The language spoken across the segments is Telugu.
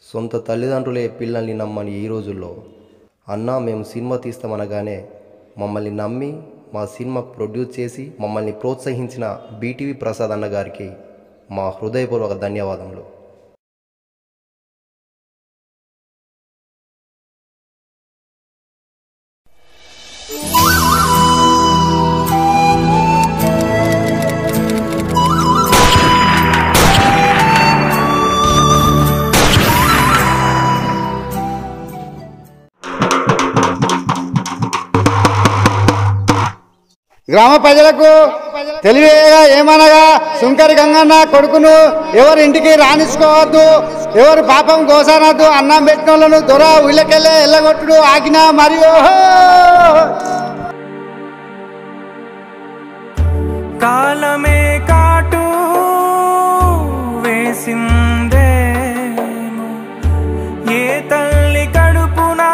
సొంత తల్లిదండ్రులే పిల్లల్ని నమ్మని ఈ రోజుల్లో అన్నా మేము సినిమా తీస్తామనగానే మమ్మల్ని నమ్మి మా సినిమా ప్రొడ్యూస్ చేసి మమ్మల్ని ప్రోత్సహించిన బీటీవీ ప్రసాద్ అన్న గారికి మా హృదయపూర్వక ధన్యవాదములు గ్రామ ప్రజలకు తెలివేయగా ఏమనగా సుంకరి గంగన్న కొడుకును ఎవరి ఇంటికి రాణించుకోవద్దు ఎవరు పాపం గోసానద్దు అన్నం పెట్టిన వాళ్ళను దొర ఉళ్ళకెళ్ళే ఎల్లగొట్టుడు ఆజ్ఞ మరియు కాలమే కాటు వేసిందేమో ఏ తల్లి కడుపునా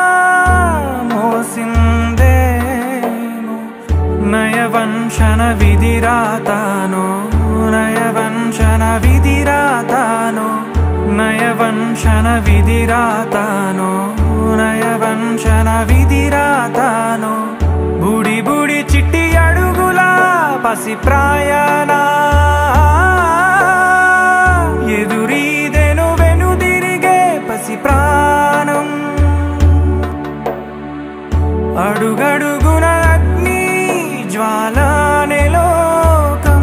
మోసిందేమో నయవంశన విధిరాతానో నయవంశన విధిరాతానో నయవంశన విధిరాతానో నయవంశన విధిరాతానో బుడి బుడి చిట్టి అడుగులా పసి ప్రాయనా ఎదురీదెను వెనుదిరిగే పసి ప్రాణం అడుగడుగున అగ్ని జ్వాలానే లోకం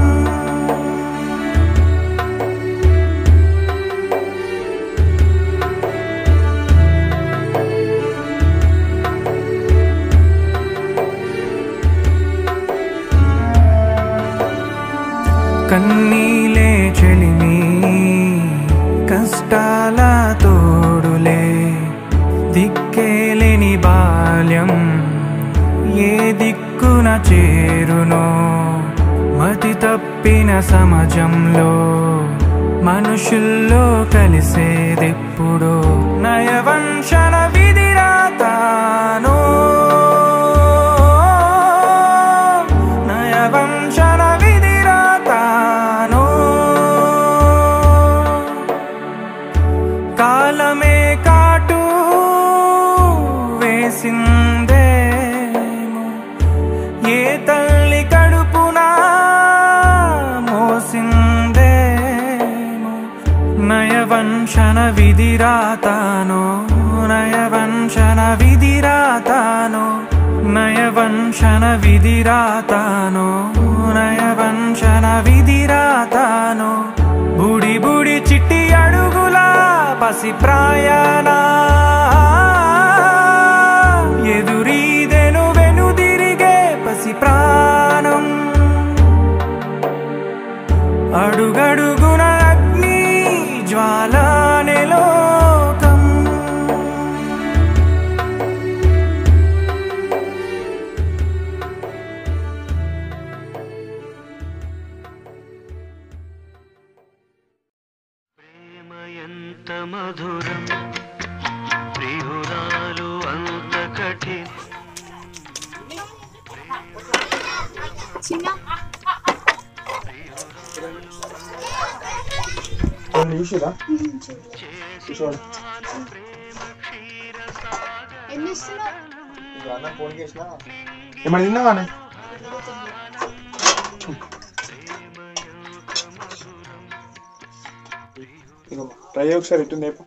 కన్నీలే చెలిమి కష్టాల తోడులే దిక్కేలేని బాల్యం ఏ దిక్కున చేరునో మతి తప్పిన సమాజంలో మనుషుల్లో కలిసేదెప్పుడో నయవంశన విధిరాతానో నయవంశన విధిరాతానో కాలమే కాటు వేసిందేమో ఏ తల్లి కడుపునా మోసిందేమో నయవంశన విధిరాతానో నయవంశన విధిరాతానో నయవంశన విధిరాతానో నయవంశన విధిరాతానో బుడి బుడి చిట్టి అడుగులా పసి ప్రాయనా ఎదురీదెను వెనుదిరిగే పసి ప్రాణం అడుగడుగున అగ్ని జ్వాలానే లోకం ప్రేమ ఎంత మధురం ప్రియురాలు అంత కఠిన చూసిరా చూసాడు ఎన్ని ఇస్తున్నావు ఇప్పుడు అన్న ఫోన్ చేసిన ఏమన్నా తిన్నావానే ఇగో ట్రై ఒకసారి ఎట్టుంది నేపు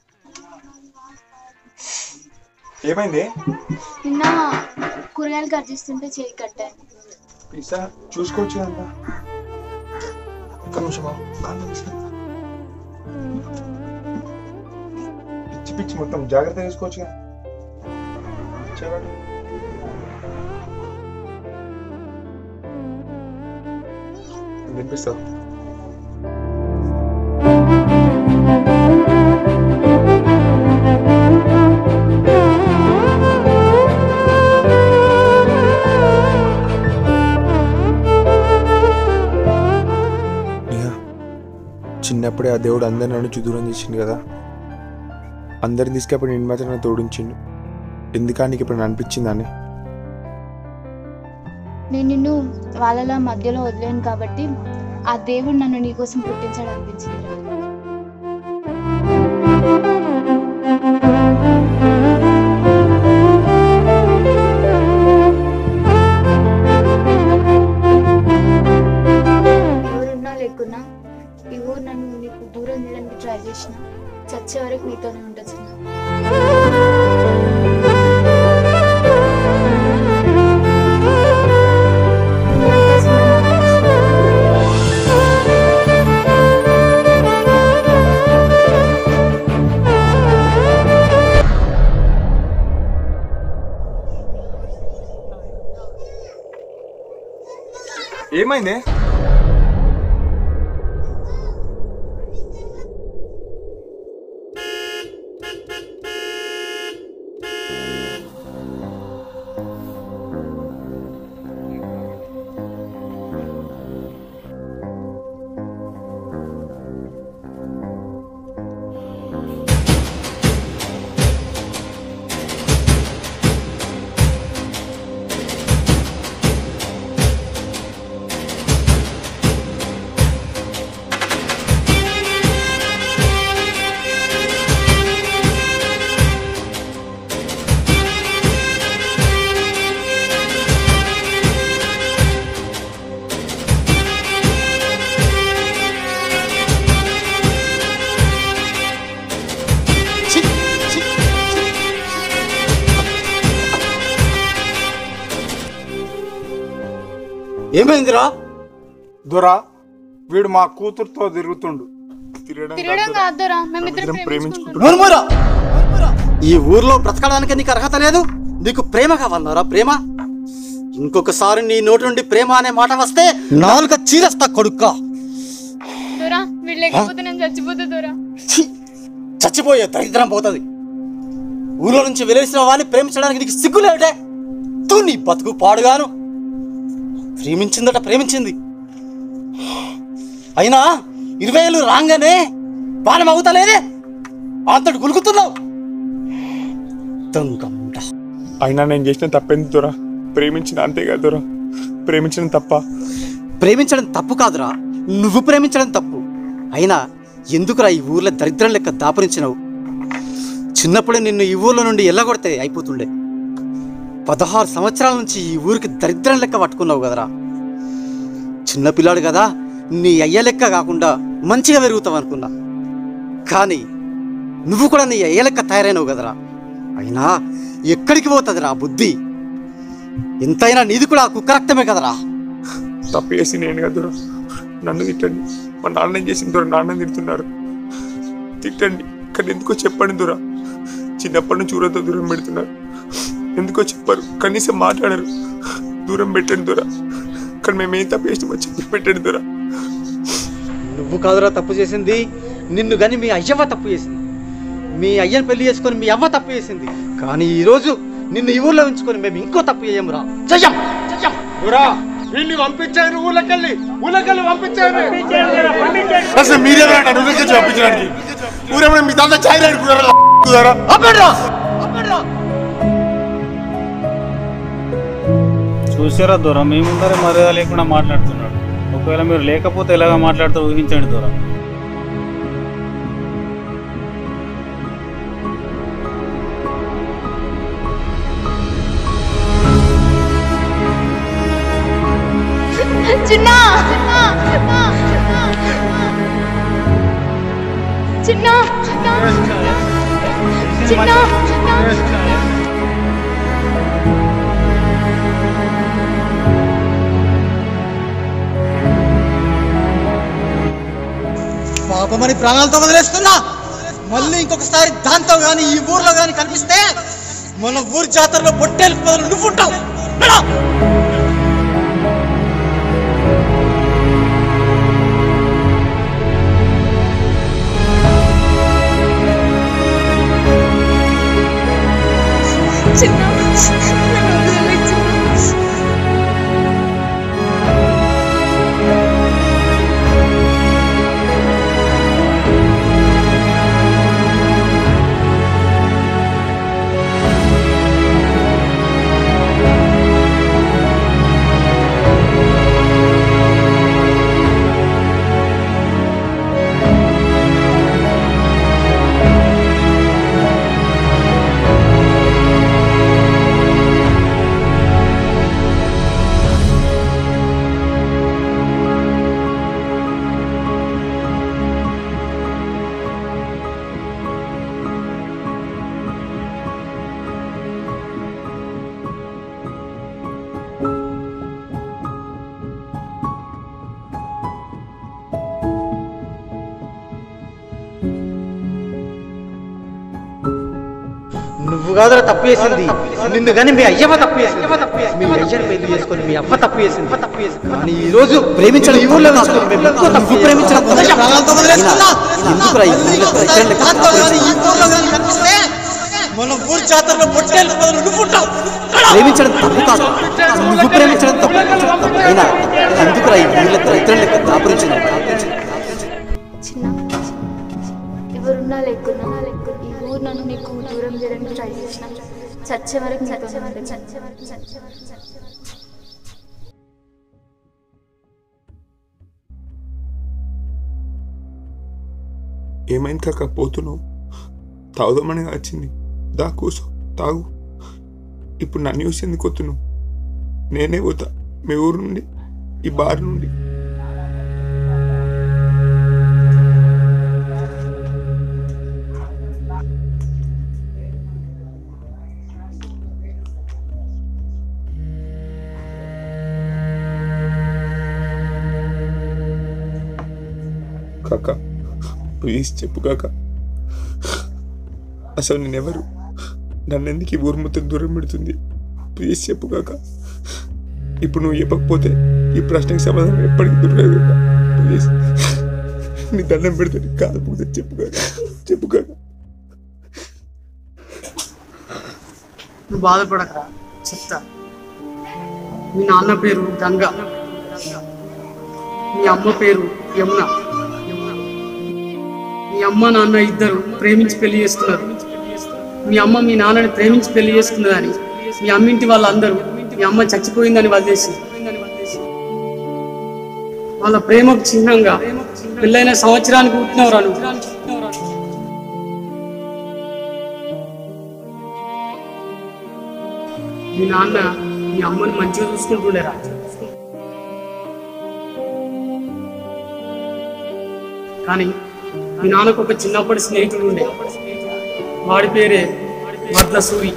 ఏమైంది నిన్న కూరగాయలు కట్ చేస్తుంటే చేయి కట్టాను పిజ్జా చూసుకోవచ్చు కదా ఒక్క నిమిషం ఆగు. ఒక్క నిమిషం. పిచ్చి పిచ్చి మొత్తం జాగ్రత్త తీసుకోవచ్చు కదా చేయబడి వినిపిస్తుంది నిహా, చిన్నప్పుడే ఆ దేవుడు అందరిని నన్ను దూరం చేసిండు కదా అందరిని తీసుకెప్పుడు నేను మాత్రం నన్ను తోడించిండు ఎందుకా నీకు ఇప్పుడు అనిపించిందని నేను నిన్ను వాళ్ళ మధ్యలో వదిలేను కాబట్టి ఆ దేవుడు నన్ను నీకోసం పుట్టించాడు అనిపించింది స్టార్ట్ చేసిన చచ్చే వరకు నీతోనే ఉంటా చిన్న ఏమైంది ఏమైందిరా దొరా వీడు మా కూతురుతో తిరుగుతుండు తిరగడం తిరగడం కాదురా మేమిద్దరం ఇద్దరం ప్రేమించుకుంటున్నాం నోర్మూరా ఈ ఊర్లో బ్రతకడానికి నీకు అర్హత లేదు నీకు ప్రేమ కావాలన్నారా ప్రేమ ఇంకొకసారి నీ నోటి నుండి ప్రేమ అనే మాట వస్తే నాలుక చీరస్తా కొడుక్కా దొరా వీళ్ళు లేకపోతే నేను చచ్చిపోతా దొరా ఛీ! చచ్చిపోయే దరిద్రం పోతుంది ఊళ్ళో నుంచి వెలేసిన వాడిని ప్రేమించడానికి నీకు సిగ్గులేటే తూ నీ బతుకు పాడుగాను ప్రేమించిందట ప్రేమించింది అయినా ఇరవై ఏళ్ళు రాగానే బాణం అవుతలేదే అంతటి గులుకుతున్నావు దొంగముండ. అయినా నేను చేసిన తప్పెందుకు దొరా ప్రేమించిన అంతే కదా దొరా ప్రేమించడం తప్ప ప్రేమించడం తప్పు కాదురా నువ్వు ప్రేమించడం తప్పు అయినా ఎందుకురా ఈ ఊర్లో దరిద్రం లెక్క దాపురించినవు చిన్నప్పుడే నిన్ను ఈ ఊర్లో నుండి ఎల్లగొడితే అయిపోతుండే పదహారు సంవత్సరాల నుంచి ఈ ఊరికి దరిద్రం లెక్క పట్టుకున్నావు కదరా చిన్నపిల్లాడు కదా నీ అయ్య లెక్క కాకుండా మంచిగా పెరుగుతావు అనుకున్నా కానీ నువ్వు కూడా నీ అయ్య లెక్క తయారైనవు కదరా అయినా ఎక్కడికి పోతుందిరా బుద్ధి ఎంతైనా నీది కూడా ఆ కుక్క రక్తమే కదరా తప్పు చేసి నేను కదా దొరా నన్ను తిట్టండి మా నాన్న ఏం చేసిన దొర నాన్న తిడుతున్నారు తిట్టండి కానీ ఎందుకో చెప్పండి దొరా చిన్నప్పటి నుంచి ఊరంతా దూరం పెడుతున్నారు ఎందుకో చెప్పరు కనీసం మాట్లాడరు దూరం పెట్టండి దొరా కానీ మేము ఏం తప్పు చేసినామో చెప్పి పెట్టండి దొరా నువ్వు కాదురా తప్పు చేసింది నిన్ను గాని మీ అయ్యవ్వ తప్పు చేసింది మీ అయ్యని పెళ్లి చేసుకొని మీ అవ్వ తప్పు చేసింది కానీ ఈ రోజు నిన్ను ఈ ఊర్లో ఉంచుకొని మేము ఇంకో తప్పు చేయమురా చెయ్యం చెయ్యం వీళ్ళని పంపించాను ఊళ్ళకెళ్ళి ఊళ్ళకెళ్ళి పంపించాను అసలు మీరేనా ఊరికి పంపించడానికి ఊరేమైనా మీ దాంట్లో ఛాయ్ ఆడుకున్నారా ఆపండ్రా! ఆపండ్రా! చూసారా దూరం మీ ముందరే మర్యాద లేకుండా మాట్లాడుతున్నాడు ఒకవేళ మీరు లేకపోతే ఎలాగ మాట్లాడుతూ ఊహించండి దూరం చిన్న చిన్న చిన్న పాపమని ప్రాణాలతో వదిలేస్తున్నా మళ్ళీ ఇంకొకసారి దాంతో గాని ఈ ఊర్లో గాని కనిపిస్తే మన ఊరి జాతరలో పొట్టేలు బదులు నువ్వుంటావు నడు! చిన్న నన్ను వదిలేయ్ చిన్న. ఆ నువ్వు కాదురా తప్పు చేసింది నిన్ను కానీ మీ అయ్యవ తప్పు చేసింది మీ అయ్యని పెళ్లి చేసుకొని మీ అవ్వ తప్పు చేసింది కానీ ఈ రోజు ప్రేమించడం ఈ ఊర్లో కాదు, మేము ఎక్కువ తప్పు ప్రేమించడం తప్పు. అయినా ఎందుకురా ఈ ఊర్లో దరిద్రం లెక్క దాపురించింది? మన ఊరు జాతరలో పొట్టేలు నువ్వుంటావు ప్రేమించడం తప్పు కాదు నువ్వు ప్రేమించడం తప్పు అయినా ఎందుకురా ఈ ఊర్లో దరిద్రం లెక్క దాపురించిన చిన్న ఎవరున్నా లేకున్నా ఈ ఊరు నన్ను నీకు దూరం చేయడానికి ట్రై చేసిన చచ్చే వరకు చచ్చే వరకు చచ్చే వరకు చచ్చే వరకు చచ్చే వరకు ఏమైంది కాక పోతున్నావు తాగుదామని వచ్చింది దా కూసో తాగు ఇప్పుడు నన్ను చూసి ఎందుకు వస్తున్నావు నేనే పోతా మీ ఊరు నుండి ఈ బార్ నుండి కాక ప్లీజ్ చెప్పు కాక అసలు నేనెవరు నన్ను ఎందుకు ఈ ఊరు మొత్తం దూరం పెడుతుంది ప్లీజ్ చెప్పు కాక ఇప్పుడు నువ్వు చెప్పకపోతే ఈ ప్రశ్నకి సమాధానం ఎప్పటికీ దొరకదు ప్లీజ్ నీ దండం పెడితే నీ కాదు పూజ చెప్పు కాక చెప్పు కాక నువ్వు బాధపడకరా చెప్తా మీ నాన్న పేరు గంగ మీ అమ్మ పేరు యమున మీ అమ్మ నాన్న ఇద్దరు ప్రేమించి పెళ్లి చేసుకున్నారు మీ అమ్మ మీ నాన్నని ప్రేమించి పెళ్లి చేసుకున్నదని మీ అమ్మింటి వాళ్ళందరూ మీ అమ్మ చచ్చిపోయిందని వదిలేసి వాళ్ళ ప్రేమకు చిహ్నంగా పెళ్ళైన సంవత్సరానికి పుట్టినవరా నువ్వు మీ నాన్న మీ అమ్మని మంచిగా చూసుకుంటుండేరా కానీ మీ నాన్నకు ఒక చిన్నప్పటి స్నేహితుడు ఉండే వాడి పేరే వడ్ల సూరి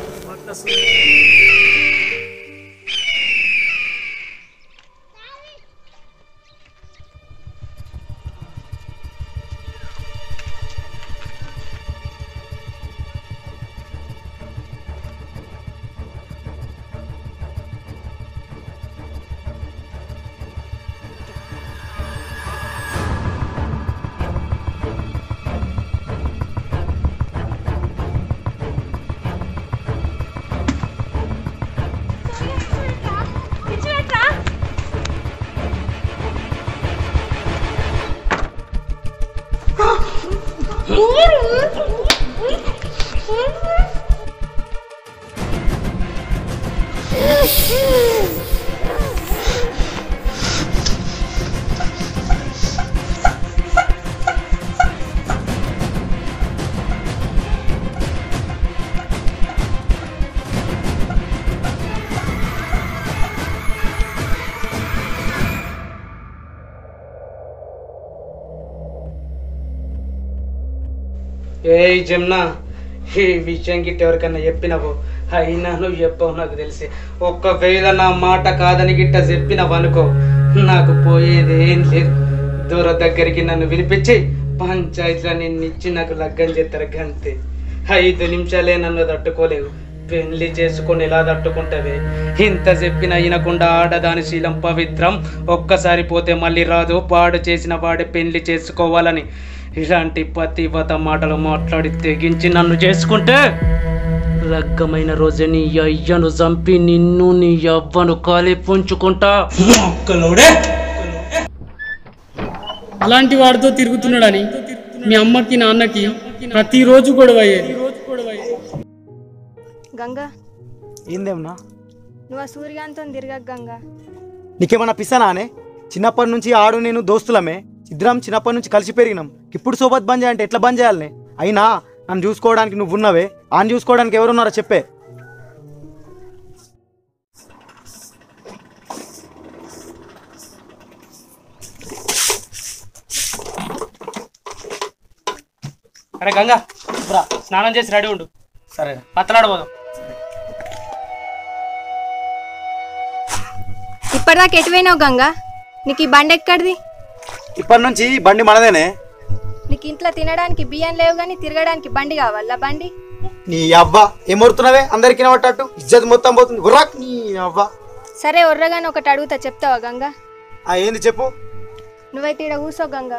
ఏ జమున ఈ విషయం గిట్ట ఎవరికన్నా చెప్పినవు అయినా నువ్వు చెప్పవు నాకు తెలిసి ఒక్కవేళ నా మాట కాదని గిట్ట చెప్పినవు అనుకో నాకు పోయేది ఏం లేదు దూర దగ్గరికి నన్ను వినిపించి పంచాయతీలో నిన్ను ఇచ్చి నాకు లగ్గం చేస్తారు గంతే ఐదు నిమిషాలే నన్ను తట్టుకోలేవు పెళ్లి చేసుకొని ఎలా తట్టుకుంటావే ఇంత చెప్పిన వినకుండా ఆడదాని శీలం పవిత్రం ఒక్కసారి పోతే మళ్ళీ రాదు పాడు చేసిన వాడే పెళ్లి చేసుకోవాలని ఇలాంటి పతివత మాటలు మాట్లాడి తెగించి నన్ను చేసుకుంటే లగ్గమైన రోజే నీ అయ్యను చంపి నిన్ను నీ అవ్వను కాలి పుంచుకుంటా మొక్కలోడే అలాంటి వాడితో తిరుగుతున్నాడని మీ అమ్మకి నాన్నకి ప్రతిరోజు గొడవ అయ్యేది గంగా ఏందేమన్నా నువ్వు ఆ సూర్యకాంతం తిరగక గంగా నీకేమన్నా పిసనానే చిన్నప్పటి నుంచి ఆడు నేను దోస్తులమే ఇద్దరం చిన్నప్పటి నుంచి కలిసి పెరిగినాం ఇప్పుడు సోబత్ బంద్ చేయాలంటే ఎట్లా బంద్ చేయాలనే అయినా నన్ను చూసుకోవడానికి నువ్వు ఉన్నావే ఆయన చూసుకోవడానికి ఎవరున్నారో చెప్పే అరే గంగా బ్రా స్నానం చేసి రెడీ ఉండు సరే పత్తలాడబోదాం ఇప్పటిదాకా ఎటు పోయినావు గంగా నీకు ఈ బండి ఎక్కడిది ఇప్పటి నుంచి బండి మనదేనే నీకు ఇంట్లో తినడానికి బియ్యం లేవు కానీ తిరగడానికి బండి కావాలా బండి నీ అవ్వ ఏమొడుతున్నావే అందరికి వినబట్టట్టు ఇజ్జత్ మొత్తం పోతుంది ఉర్రాక్ నీ అవ్వ సరే ఒర్రగాని ఒకటి అడుగుతా చెప్తావా గంగా ఆ ఏంది చెప్పు నువ్వైతే ఇక్కడ కూసో గంగా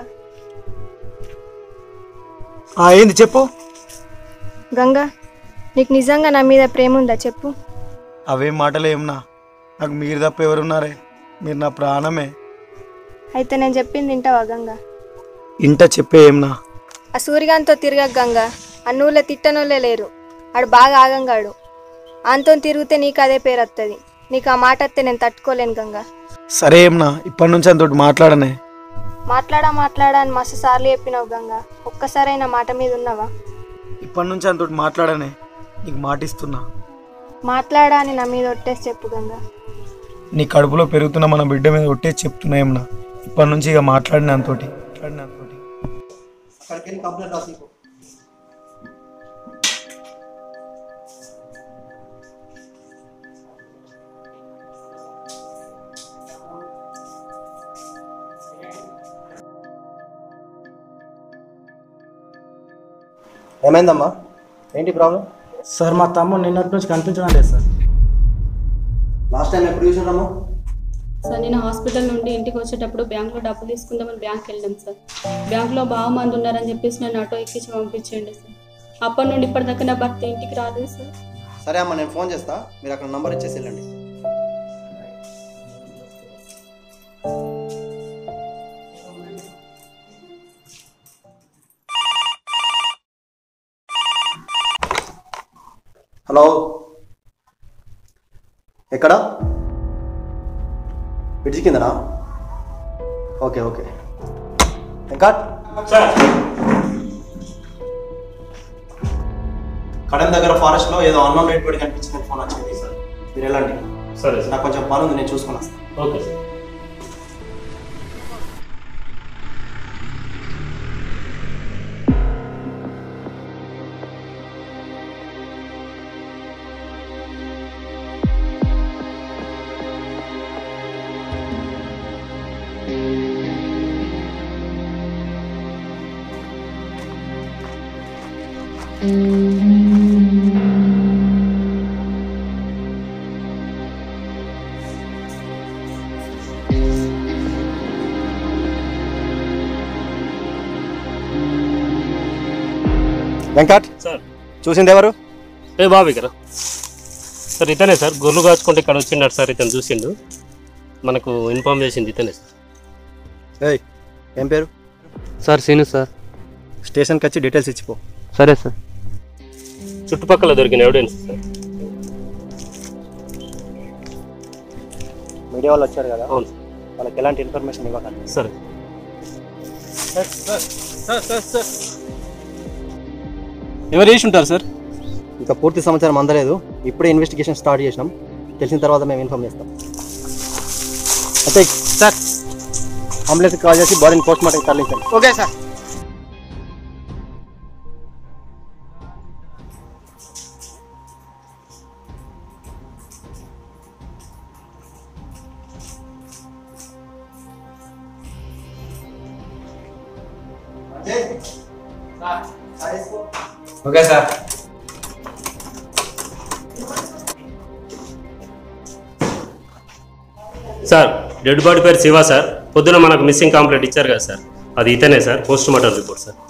ఆ ఏంది చెప్పు గంగా నీకు నిజంగా నా మీద ప్రేమ ఉందా చెప్పు అవేం మాటలు ఏమన్నా నాకు మీరు తప్ప ఎవరున్నారే మీరు నా ప్రాణమే అయితే నేను చెప్పింది వింటావా గంగా ఇంట చెప్పే ఏమన్నా ఆ సూర్యగాంతో తిరగ గంగా అన్నూళ్ళ తిట్టనోళ్ళే లేరు ఆడు బాగా ఆగంగాడు ఆంతో తిరిగితే నీకు అదే పేరు వస్తుంది నీకు ఆ మాట వస్తే నేను తట్టుకోలేను గంగా సరే ఏమన్నా ఇప్పటి నుంచి అంతటి మాట్లాడనే మాట్లాడా మాట్లాడా అని మస్తు సార్లు చెప్పినావు గంగా ఒక్కసారైనా మాట మీద ఉన్నావా ఇప్పటి నుంచి అంతటి మాట్లాడనే నీకు మాటిస్తున్నా మాట్లాడా అని నా మీద ఒట్టేసి చెప్పు గంగా నీ కడుపులో పెరుగుతున్న మన బిడ్డ మీద ఒట్టే చెప్తున్నా ఏమన్నా ఇప్పటి నుంచి ఇక మాట్లాడిన అంతోటి మాట్లాడిన అంతోటి అక్కడికి వెళ్ళి కంప్లైంట్ రాసి ఏమైందమ్మా ఏంటి ప్రాబ్లం సార్ మా తమ్ముడు నిన్నటి నుంచి కనిపించడం లేదు సార్ లాస్ట్ టైం ఎప్పుడు చూసారమ్మా సార్ నేను హాస్పిటల్ నుండి ఇంటికి వచ్చేటప్పుడు బ్యాంక్లో డబ్బులు తీసుకుందామని బ్యాంక్ వెళ్ళాం సార్ బ్యాంక్లో బాగా మంది ఉన్నారని చెప్పేసి నన్ను ఆటో ఎక్కించి పంపించండి సార్ అప్పటి నుండి ఇప్పటిదాకా నా భర్త ఇంటికి రాలేదు సార్ సరే అమ్మా నేను ఫోన్ చేస్తా మీరు అక్కడ నంబర్ ఇచ్చేసి వెళ్ళండి హలో ఎక్కడ బ్రిడ్జి కిందనా ఓకే ఓకే వెంకట్ కడెం దగ్గర ఫారెస్ట్ లో ఏదో అన్నం రేట్ పడి కనిపించింది ఫోన్ వచ్చింది సార్ మీరు వెళ్ళండి సరే నాకు కొంచెం పని ఉంది నేను చూసుకుని వస్తాను ఓకే సార్ వెంకట్ సార్ చూసింది ఎవరు ఏ బాబు ఇక్కడ సార్ ఇతనే సార్ గొర్రెలు కాచుకుంటే ఇక్కడ వచ్చిండాడు సార్ ఇతను చూసిండు మనకు ఇన్ఫార్మ్ చేసింది ఇతనే సార్ ఏయ్ ఏం పేరు సార్ సీను సార్ స్టేషన్కి వచ్చి డీటెయిల్స్ ఇచ్చిపో సరే సార్ చుట్టుపక్కల దొరికిన ఎవిడెన్స్ సార్ మీడియా వాళ్ళు వచ్చారు కదా అవును వాళ్ళకి ఎలాంటి ఇన్ఫర్మేషన్ ఇవ్వకండి సరే ఎవరు చేసి ఉంటారు సార్ ఇంకా పూర్తి సమాచారం అందలేదు ఇప్పుడే ఇన్వెస్టిగేషన్ స్టార్ట్ చేసినాం తెలిసిన తర్వాత మేము ఇన్ఫార్మ్ చేస్తాం అయితే సార్ అంబులెన్స్ కాల్ చేసి బాడీని పోస్ట్ మార్టం తరలించండి okay sir okay sir sir dead body పేరు శివ సార్ పొద్దున మనకు మిస్సింగ్ కంప్లైంట్ ఇచ్చారు కదా సార్ అది ఇతనే sir post mortem report sir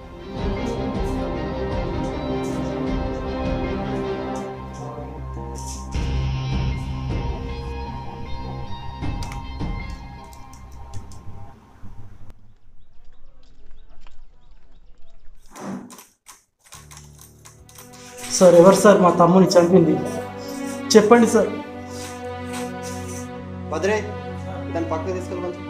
sir ఎవరు సార్ మా తమ్ముని చంపింది చెప్పండి సార్ బద్రే దాన్ని పక్కకు తీసుకెళ్ళి కొంచెం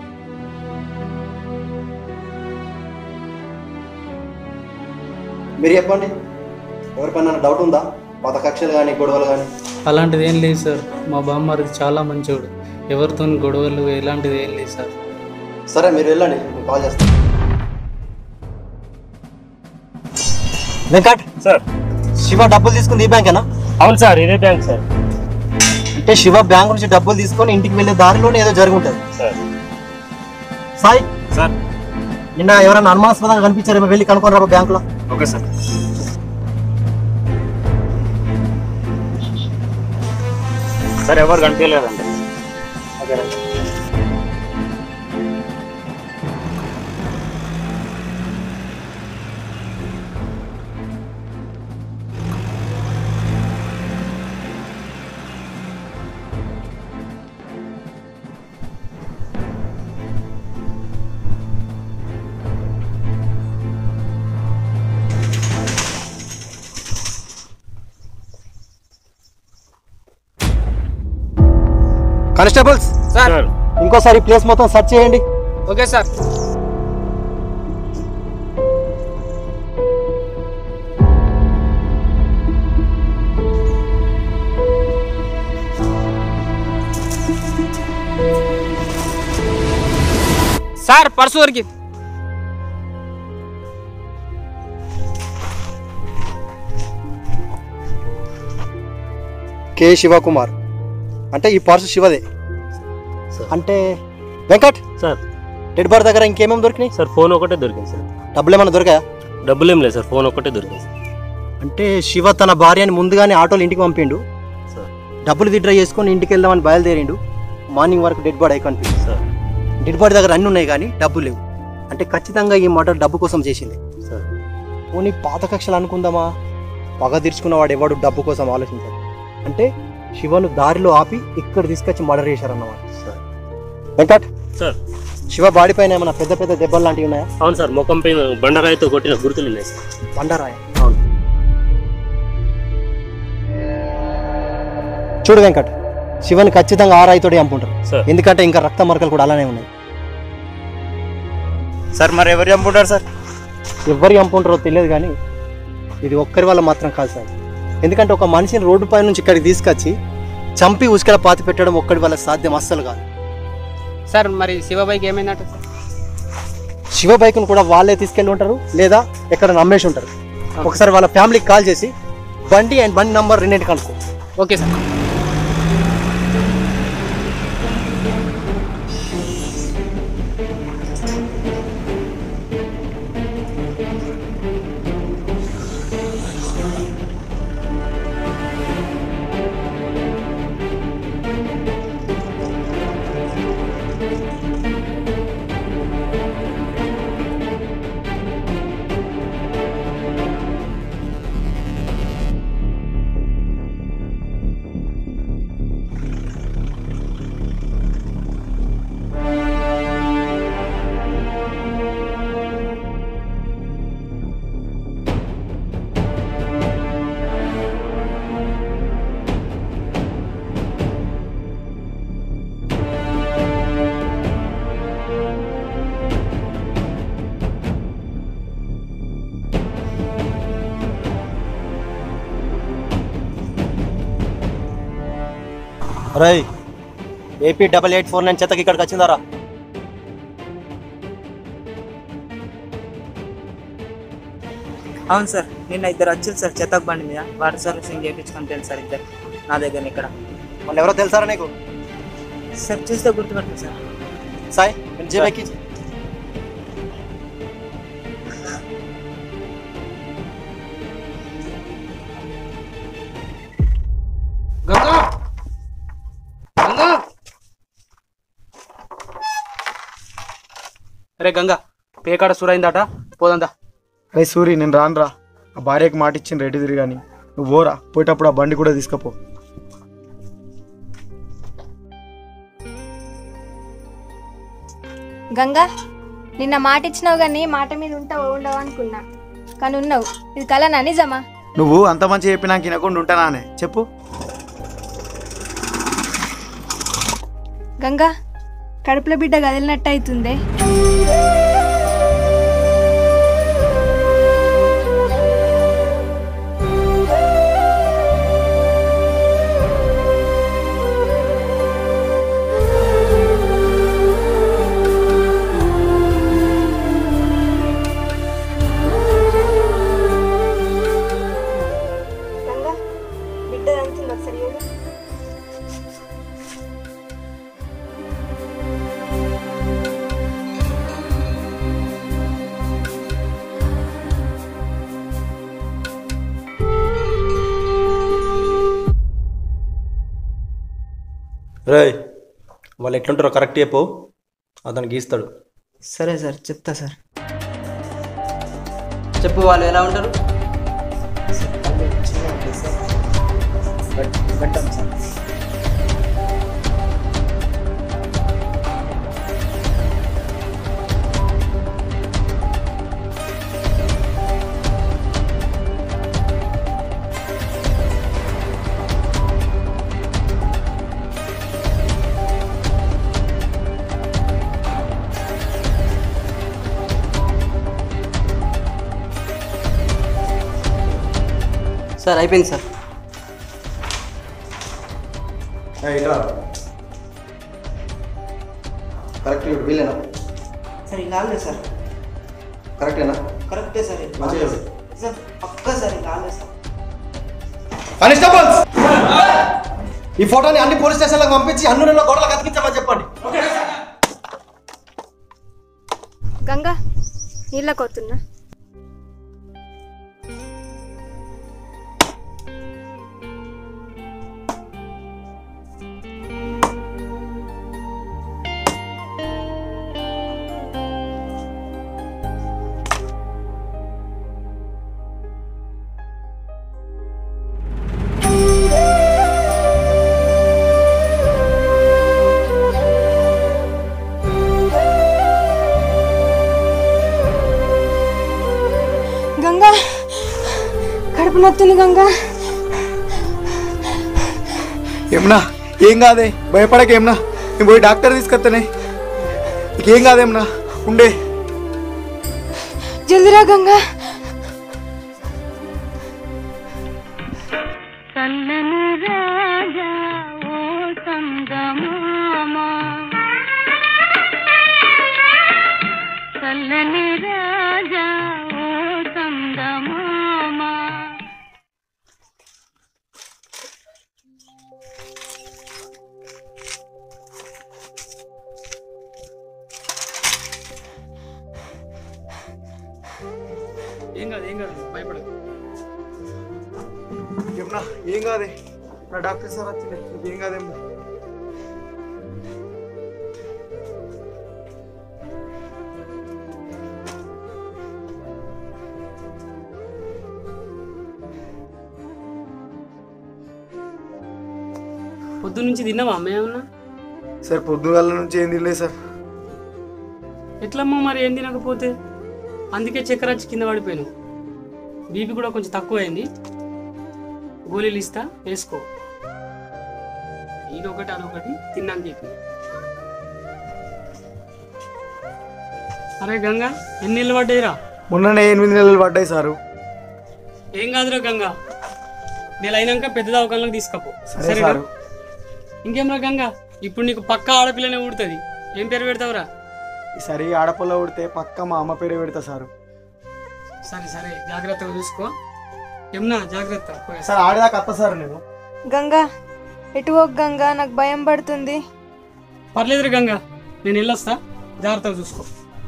మీరు చెప్పండి ఎవరిపైన డౌట్ ఉందా పాత కక్షలు కానీ గొడవలు కానీ అలాంటిది ఏం లేదు సార్ మా బామ్మది చాలా మంచోడు ఎవరితో గొడవలు ఎలాంటిది ఏం లేదు సార్ సరే మీరు వెళ్ళండి నేను కాల్ చేస్తాను వెంకట్ సార్ శివ డబ్బులు తీసుకుంది ఈ బ్యాంకేనా అవును సార్ ఇదే బ్యాంక్ సార్ అంటే శివ బ్యాంక్ నుంచి డబ్బులు తీసుకొని ఇంటికి వెళ్ళే దారిలోనే ఏదో జరిగి ఉంటుంది సార్ సాయి సార్ నిన్న ఎవరైనా అనుమానాస్పదంగా కనిపించారేమో వెళ్ళి కనుక్కొని రా బ్యాంకులో ఓకే సార్ సార్ ఎవరు కనిపించలేదండి కానిస్టేబుల్స్ సార్ ఇంకోసారి ఈ ప్లేస్ మొత్తం సెర్చ్ చేయండి ఓకే సార్ సార్ పర్సు దొరికి కె శివకుమార్ అంటే ఈ పర్సు శివదే అంటే వెంకట్ సార్ డెడ్ బార్ దగ్గర ఇంకేమేమి దొరికినాయి సార్ ఫోన్ ఒకటే దొరికింది సార్ డబ్బులు ఏమైనా దొరికాయా డబ్బులు ఏం లేదు సార్ ఫోన్ ఒకటే దొరికింది సార్ అంటే శివ తన భార్యని ముందుగానే ఆటోలో ఇంటికి పంపిండు డబ్బులు విత్డ్రా చేసుకొని ఇంటికి వెళ్దామని బయలుదేరిండు మార్నింగ్ వరకు డెడ్ బాడీ కనిపించింది సార్ డెడ్ బాడీ దగ్గర అన్ని ఉన్నాయి కానీ డబ్బులు లేవు అంటే ఖచ్చితంగా ఈ మర్డర్ డబ్బు కోసం చేసింది సార్ పోనీ పాత కక్షలు అనుకుందామా పగ తీర్చుకున్నవాడు ఎవడు డబ్బు కోసం ఆలోచించాడు అంటే శివను దారిలో ఆపి ఇక్కడ తీసుకొచ్చి మర్డర్ చేశారన్నమాట sir Venkat sir Shiva body పైన ఏమైనా పెద్ద పెద్ద దెబ్బలు లాంటివి ఉన్నాయా అవును సార్ ముఖం పైన బండరాయితో కొట్టిన గుర్తులు ఉన్నాయి సార్ బండారాయ అవును చూడు వెంకట్ శివని ఖచ్చితంగా ఆ రాయితోటి చంపుంటారు సార్. ఎందుకంటే ఇంకా రక్త మరకలు కూడా అలానే ఉన్నాయి సార్ మరి ఎవరు చంపుంటారు సార్ ఎవరు చంపుంటారో తెలియదు కానీ ఇది ఒక్కరి వల్ల మాత్రం కాదు సార్ ఎందుకంటే ఒక మనిషిని రోడ్డు పై నుంచి ఇక్కడికి తీసుకొచ్చి చంపి ఉసుకల పాతి పెట్టడం ఒక్కడి వల్ల సాధ్యం అస్సలు కాదు సార్ మరి శివబాయికి ఏమైందట సార్ శివ బైక్ను కూడా వాళ్ళే తీసుకెళ్ళి ఉంటారు లేదా ఎక్కడ నమ్మేసి ఉంటారు ఒకసారి వాళ్ళ ఫ్యామిలీకి కాల్ చేసి బండి అండ్ బండి నంబర్ రెండింటి కనుక్కో ఓకే సార్ రై AP double eight four nine చెత్తకి ఇక్కడికి వచ్చిందారా అవును సార్ నిన్న ఇద్దరు వచ్చారు సార్ చెత్తకు బండి మీద వాటర్ సర్వీసింగ్ చేయించుకొని తెలుసు సార్ ఇద్దరు నా దగ్గర ఇక్కడ వాళ్ళు ఎవరో తెలుసారా నీకు సార్ చూస్తే గుర్తుపట్టండి సార్ సాయి జేబెక్కి గంగా గంగా అరే గంగా పేకాడ సురైందట పోదందా అరే సూరి నేను రానురా ఆ భార్యకి మాట ఇచ్చిన రెడ్డి తిరిగాని నువ్వు పోరా పోయేటప్పుడు ఆ బండి కూడా తీసుకపో గంగా నిన్న మాట ఇచ్చినావు కానీ మాట మీద ఉంటావు ఉండవు అనుకున్నా కానీ ఉన్నావు ఇది కలనా నిజమా నువ్వు అంత మంచి చెప్పినాక వినకుండా ఉంటానానే చెప్పు గంగా కడుపులో బిడ్డ కదిలినట్టు అవుతుందే గంగా బిడ్డ అంతుంది ఒకసారి చూడు. రే వాళ్ళు ఎట్లుంటారో కరెక్ట్ చెప్పు అతను గీస్తాడు సరే సార్ చెప్తా సార్ చెప్పు వాళ్ళు ఎలా ఉంటారు సార్ అయిపోయింది సార్ కరెక్ట్ ఇప్పుడు వీళ్ళేనా సార్ ఇలా ఆగలేదు సార్ కరెక్టేనా కరెక్టే సార్ మంచిగా సార్ పక్కా సార్ ఇలా ఆగలేదు సార్ కానిస్టేబుల్స్ ఈ ఫోటోని అన్ని పోలీస్ స్టేషన్లకు పంపించి అన్నులలో గోడలకు అతికించమని చెప్పండి గంగా నీళ్ళ కొతున్నా గంగా కడుపు నొత్తుంది గంగా ఏమన్నా ఏం కాదే భయపడకేమన్నా నేను పోయి డాక్టర్ తీసుకొస్తానే నీకేం కాదేమన్నా ఉండే జల్దిరా గంగా చల్లని రాజా ఓ సంగమామ చల్లని రాజా ఓ సంగమామ ఏం కాదు ఏం కాదు భయపడదు ఏమన్నా ఏం కాదే నా డాక్టర్ సార్ వచ్చింది నీకేం కాదేమన్నా పొద్దు నుంచి తిన్నావా అమ్మ ఏమన్నా సార్ పొద్దుగాల నుంచి ఏం తినలేదు సార్ ఎట్లమ్మా మరి ఏం తినకపోతే అందుకే చక్కెర వచ్చి కింద పడిపోయాను బీపీ కూడా కొంచెం తక్కువ అయింది గోళీలు ఇస్తా వేసుకో ఇదొకటి అదొకటి తిన్నాను చెప్పి అరే గంగా ఎన్ని నెలలు పడ్డాయిరా మొన్ననే ఎనిమిది నెలలు పడ్డాయి సారు ఏం కాదురా గంగా నెల అయినాక పెద్ద దవాఖానలోకి తీసుకపో సరే సరేనా సారు ఇంకేంరా గంగా ఇప్పుడు నీకు పక్క ఆడపిల్లనే ఉడుతుంది ఏం పేరు పెడతావురా ఈసారి ఆడపిల్ల ఉడితే పక్క మా అమ్మ పేరే పెడతా సారు సరే సరే జాగ్రత్తగా చూసుకో యమునా జాగ్రత్త పోయేస్తా. సార్ ఆడదాకా అత్త సార్ నేను గంగా ఎటు పోకు గంగా నాకు భయం పడుతుంది పర్లేదురా గంగా నేను వెళ్ళొస్తా జాగ్రత్తగా చూసుకో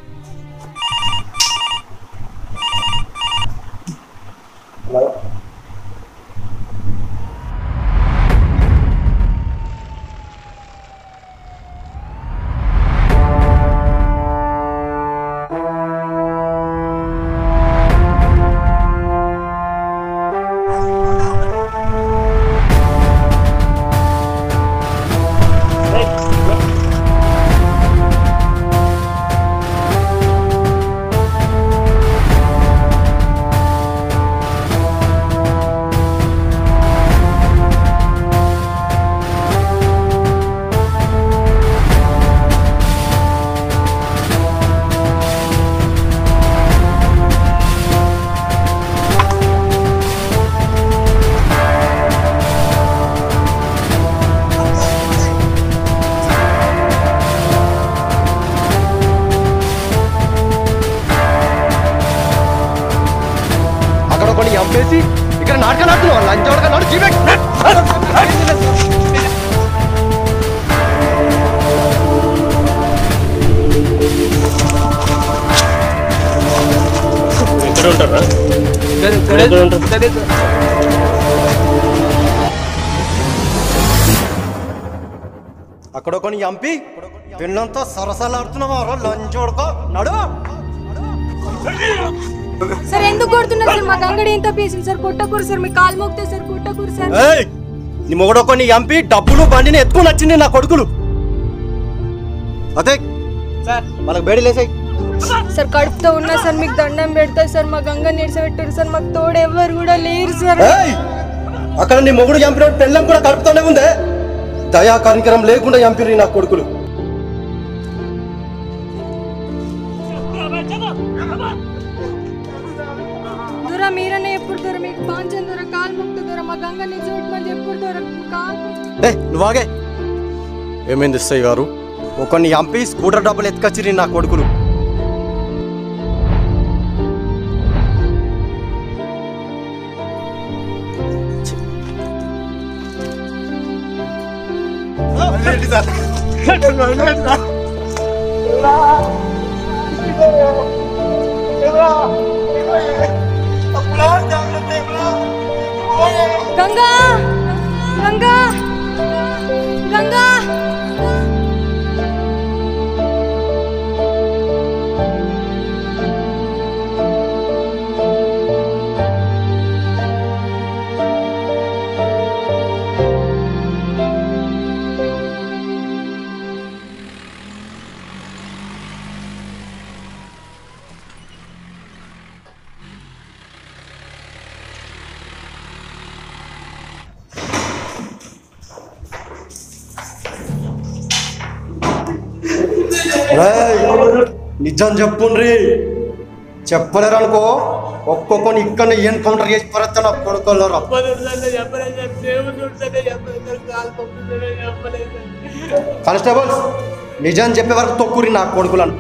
అక్కడ ఒకటి చంపేసి ఇక్కడ నాటకాలు ఆడుతున్నావు లంచోడక నాడు జీవెట్ ఎక్కడ ఉంటారా ఎక్కడ ఉంటారు అక్కడ కొని ఎంపి పిల్లంతో సరసాలాడుతున్నావా లంచోడుకో నడు సార్ ఎందుకు కొడుతున్నారు సార్ మా గంగడి ఎంత పేసింది సార్ కొట్టకూరు సార్ మీ కాలు మోగితే సార్ కొట్టకూరు సార్ ఏయ్ నీ మొగడో కొన్ని ఎంపి డబ్బులు బండిని ఎత్తుకొని వచ్చింది నా కొడుకులు అదే సార్ వాళ్ళకి బేడి లేసాయి సార్ కడుపుతో ఉన్నా సార్ మీకు దండం పెడతా సార్ మా గంగ నిడిసబెట్టారు సార్ మాకు తోడు ఎవరు కూడా లేరు సార్ ఏయ్! అక్కడ నీ మొగుడు చంపిన పెళ్ళం కూడా కడుపుతోనే ఉందే దయా కనికరం లేకుండా చంపిరి నా కొడుకులు దూర మీరనే ఎప్పుడు దూర మీకు పాంచం దూర కాలు ముక్త దూర మా గంగ నిడిసబెట్టమని ఎప్పుడు దూర కాలు ఏ నువ్వాగే ఏమైంది ఇస్తాయి గారు ఒకరిని చంపి స్కూటర్ డబ్బులు ఎత్తుకొచ్చిరి నా కొడుకులు గంగా గంగా గంగా రేయ్, నిజం చెప్పుండ్రి చెప్పలేరు అనుకో ఒక్కొక్కని ఇక్కడ ఎన్కౌంటర్ చేసి పరచ నా కొడుకోలేరు కానిస్టేబుల్స్ నిజం చెప్పే వరకు తొక్కురి నా కొడుకులను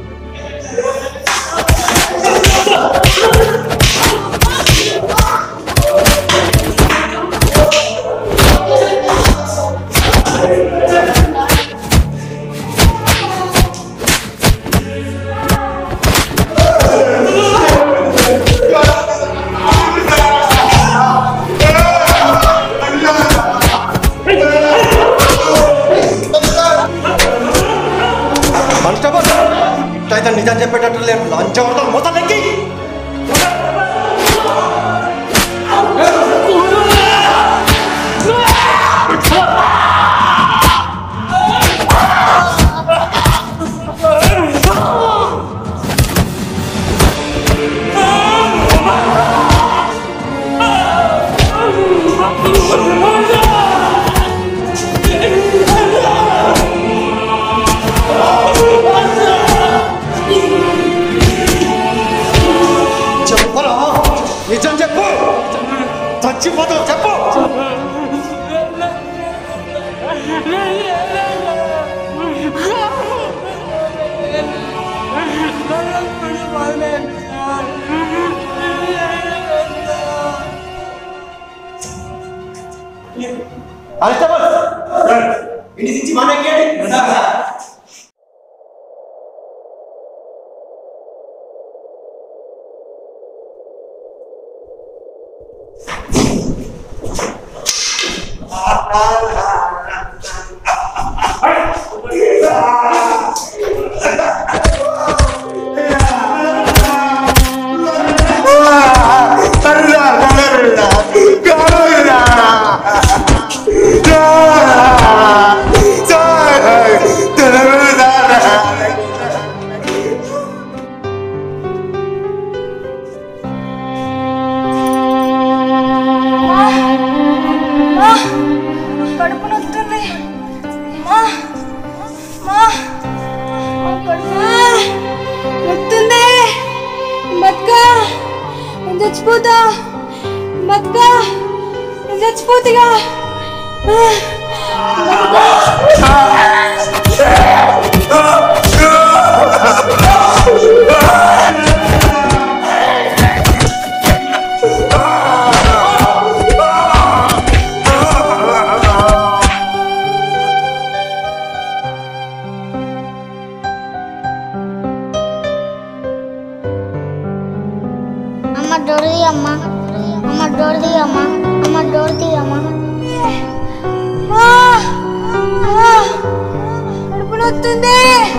కానిస్టేబుల్ ఇట్టయితే నిజం చెప్పేటట్టు లేదు లంచం ఉంటాం మొదలెక్కి చెప్పరా నిజం చెప్పు చచ్చిపోతావు చెప్పు కానిస్టేబుల్ ఇంటి నుంచి మనకి మా కడుపు నొస్తుంది మా మా మా కడుపు నొస్తుంది బతుక నేను చచ్చిపోతా బతుక నేను చచ్చిపోతాగా అమ్మ డోర్ తీయమ్మ అమ్మ డోర్ తీయమ్మ అమ్మ డోర్ తీయమ్మ మా నొత్తుంది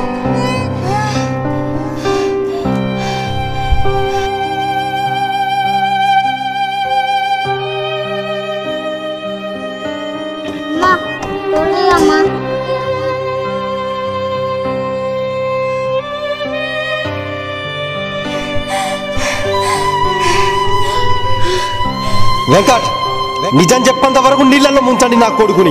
అమ్మా చూడు అమ్మా వెంకట్ నిజం చెప్పంత వరకు నీళ్ళల్లో ముంచండి నా కొడుకుని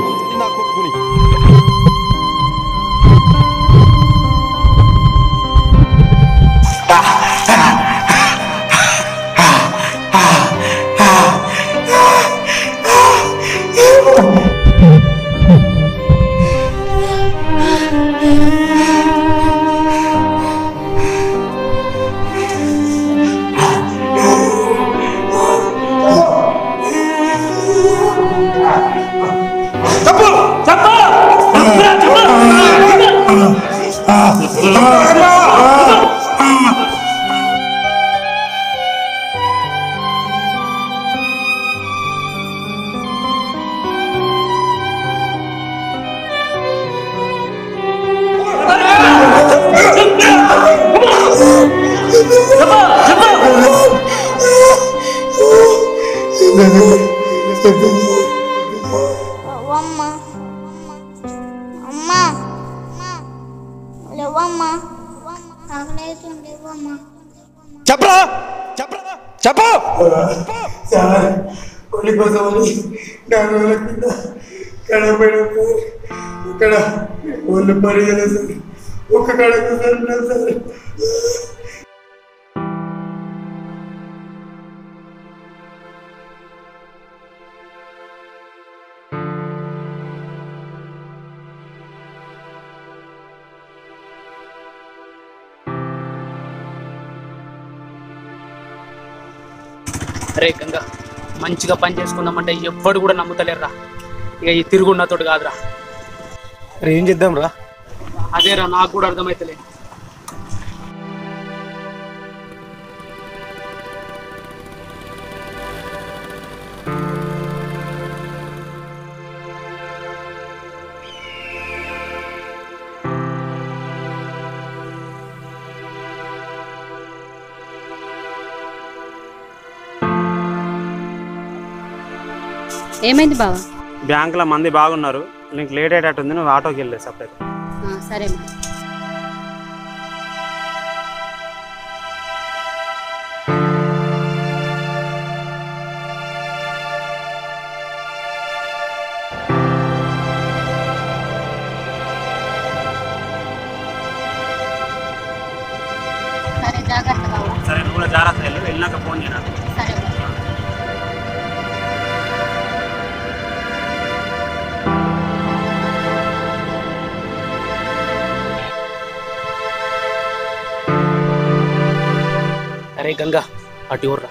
లేవమ్మా అమ్మా లేవమ్మా ఆకలేతుంది లేవమ్మా చెప్పరా చెప్పరా చెప్పు సార్ ఒళ్ళు కోసం నాలుగు రోజుల కింద కడపడినప్పుడు ఇక్కడ ఒళ్ళు పరిగెలేదు సార్ ఒక్క కడకు సార్ ఉన్నా సార్ అరే గంగా మంచిగా పని చేసుకుందామంటే ఎవ్వడు కూడా నమ్ముతలేరురా ఇక ఈ తిరుగున్నతోడు కాదురా అరే ఏం చేద్దాం రా అదేరా నాకు కూడా అర్థమైతలే ఏమైంది బావ బ్యాంకులో మంది బాగున్నారు నీకు లేట్ అయ్యేటట్టుంది నువ్వు ఆటోకి వెళ్ళే సపరేట్ ఆ, సరే మరి సరే జాగ్రత్త బావ సరే నువ్వు కూడా జాగ్రత్త వెళ్ళు వెళ్ళినాక ఫోన్ చేయరా సరే అరే గంగా అటు ఇవ్వరా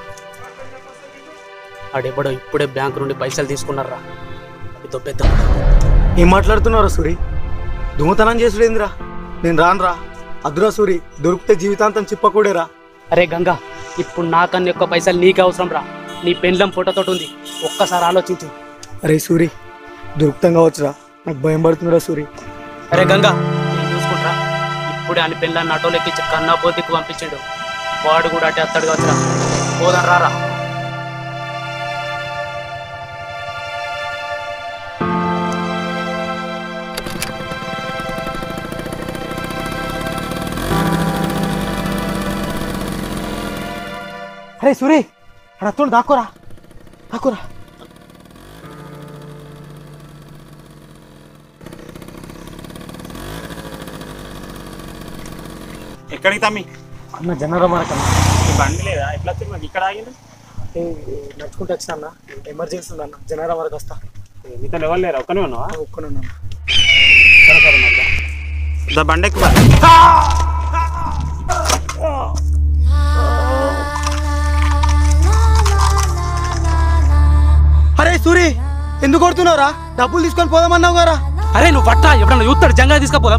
ఆడెవడో ఇప్పుడే బ్యాంకు నుండి పైసలు తీసుకున్నారా అది దొబ్బెద్దాం ఏం మాట్లాడుతున్నారా సూరి దొంగతనం చేసుడేందిరా నేను రానురా అదురా సూరి దొరికితే జీవితాంతం చిప్పకూడేరా అరే గంగా ఇప్పుడు నాకన్నా ఎక్కువ పైసలు నీకే అవసరం రా నీ పెండ్లం ఫోటోతో ఉంది ఒక్కసారి ఆలోచించు అరే సూరి దొరుకుతాం కావచ్చురా నాకు భయం పడుతుందిరా సూరి అరే గంగా నేను చూసుకుంటా ఇప్పుడే అని పెళ్ళాన్ని ఆటోలో ఎక్కించి కన్నా పోతికి పంపించాడు వాడు కూడా అటే అత్తడు కావచ్చురా పోదాం రారా అరే సూరి అక్కడ దాక్కోరా దాక్కోరా ఎక్కడికి తమ్మి అన్న జనరా మనకన్నా ఈ బండి లేదా ఎట్లా వచ్చింది మాకు ఇక్కడ ఆగింది నడుచుకుంటూ వచ్చిన అన్న ఎమర్జెన్సీ ఉంది అన్న జనరా వరకు వస్తా మీతో ఎవరు లేరు ఒక్కనే ఉన్నావా ఒక్కనున్నా సరే సరే మరి దా. దా బండి ఎక్కువ అరే సూరి ఎందుకు కొడుతున్నావురా డబ్బులు తీసుకొని పోదామన్నావు కదా అరే నువ్వు పట్టా ఎప్పుడన్నా చూస్తాడు జంగా తీసుకపోదాం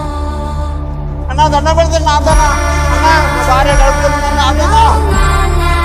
అన్న దండ పెడితే నా అన్న భార్య గడుపుతుంది అన్న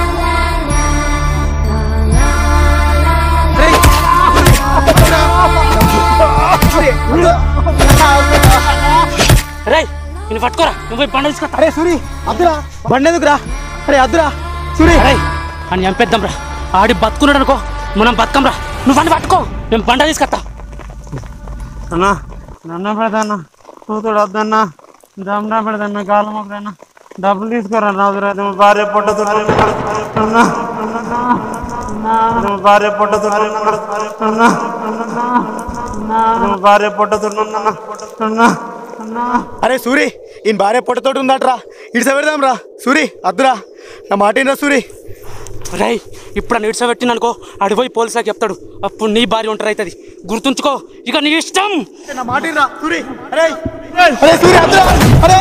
నేను పట్టుకోరా నువ్వు పోయి బండ తీసుకొస్తా అరే సూరి అద్దురా బండి ఎందుకురా అరే అద్దురా సూరి అరే అని చంపేద్దాం రా ఆడి బతుకున్నాడు అనుకో మనం బతుకం రా నువ్వు అని పట్టుకో మేము బండ తీసుకొస్తా అన్న నన్న పెడదన్న కూతుడు వద్దన్న దమ్నా పెడదన్న కాలం ఒకదన్న డబ్బులు తీసుకోరా నాదురా నువ్వు భార్య పొట్టతో అన్న నువ్వు భార్య పొట్టతో అన్న నువ్వు భార్య పొట్టతో అన్న అరే సూరి ఈయన భార్య పొట్టతోటి ఉందట్రా ఇటు పెడదాం రా సూరి అద్దురా నా మాట ఏంట్రా సూరి రై ఇప్పుడు నీడ్స పెట్టిన అనుకో అడిపోయి పోలీసులకు చెప్తాడు అప్పుడు నీ భార్య ఉంటారు అవుతుంది గుర్తుంచుకో ఇక నీ ఇష్టం నా మాట ఏంట్రా సూరి అరే అరే సూరి అద్దురా అరే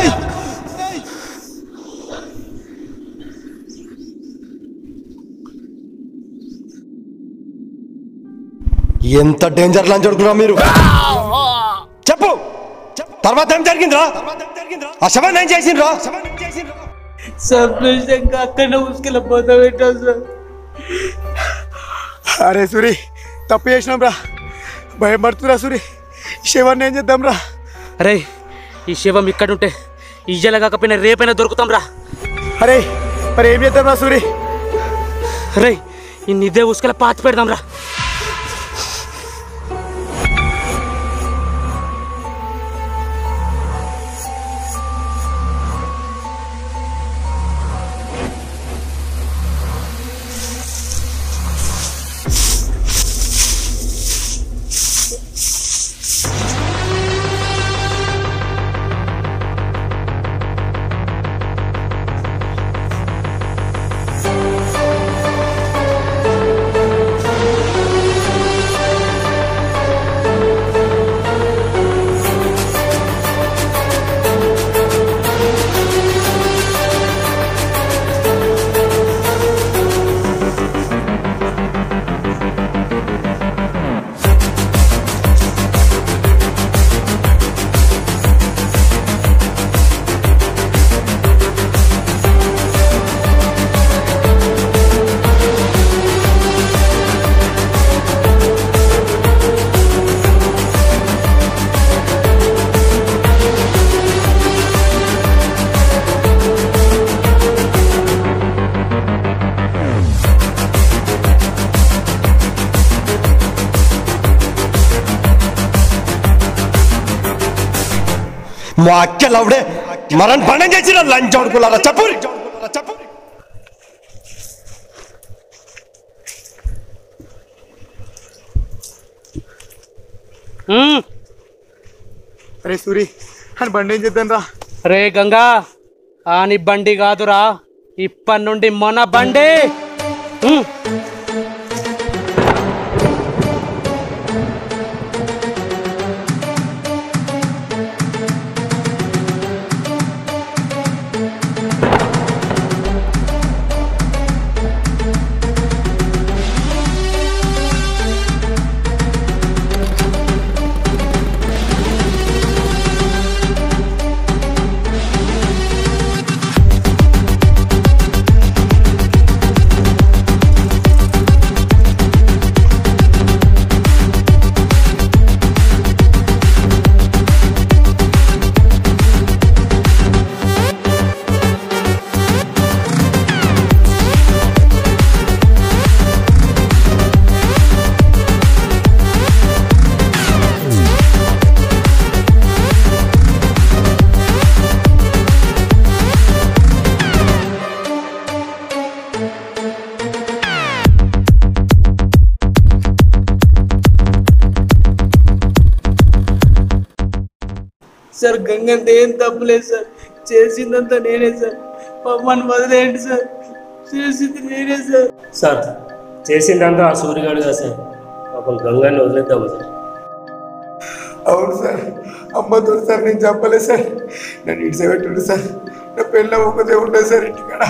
ఎంత డేంజర్ లంచ్ అనుకున్నా మీరు చెప్పు తర్వాత ఏం జరిగిందిరా ఆ శవం ఏం చేసిండ్రా సంతోషంగా అక్కడ ఉసుకెళ్ళిపోతా పెట్టావు సార్ అరే సూరి తప్పు చేసినాం రా భయపడుతురా సూరి శివాన్ని ఏం చేద్దాం రా అరే ఈ శివం ఇక్కడ ఉంటే ఇయ్యల కాకపోయినా రేపైనా దొరుకుతాం రా అరే మరి ఏం చేద్దాం రా సూరి రే ఇన్ని ఇదే ఉసుకల పాతి పెడదాం రా మా అక్కలవుడే మరణ పణం చేసిన లంచ్ ఆడుకున్నారా చెప్పు చెప్పు అరే సూరి అని బండి ఏం చేద్దాం రా రే గంగా ఆని బండి కాదురా ఇప్పటి నుండి మన బండి ఉమ్. సార్ గంగంత ఏం తప్పులేదు సార్ చేసిందంతా నేనే సార్ మమ్మల్ని వదిలేయండి సార్ చేసింది నేనే సార్ సార్ చేసిందంతా ఆ సూర్యగాడు కదా సార్ పాపం గంగాన్ని వదిలేద్దాము సార్ అవును సార్ అమ్మతో సార్ నేను చెప్పలేదు సార్ నన్ను ఇటు పెట్టండి సార్ నా పెళ్ళ ఒకదే ఉంటుంది సార్ ఇంటికాడ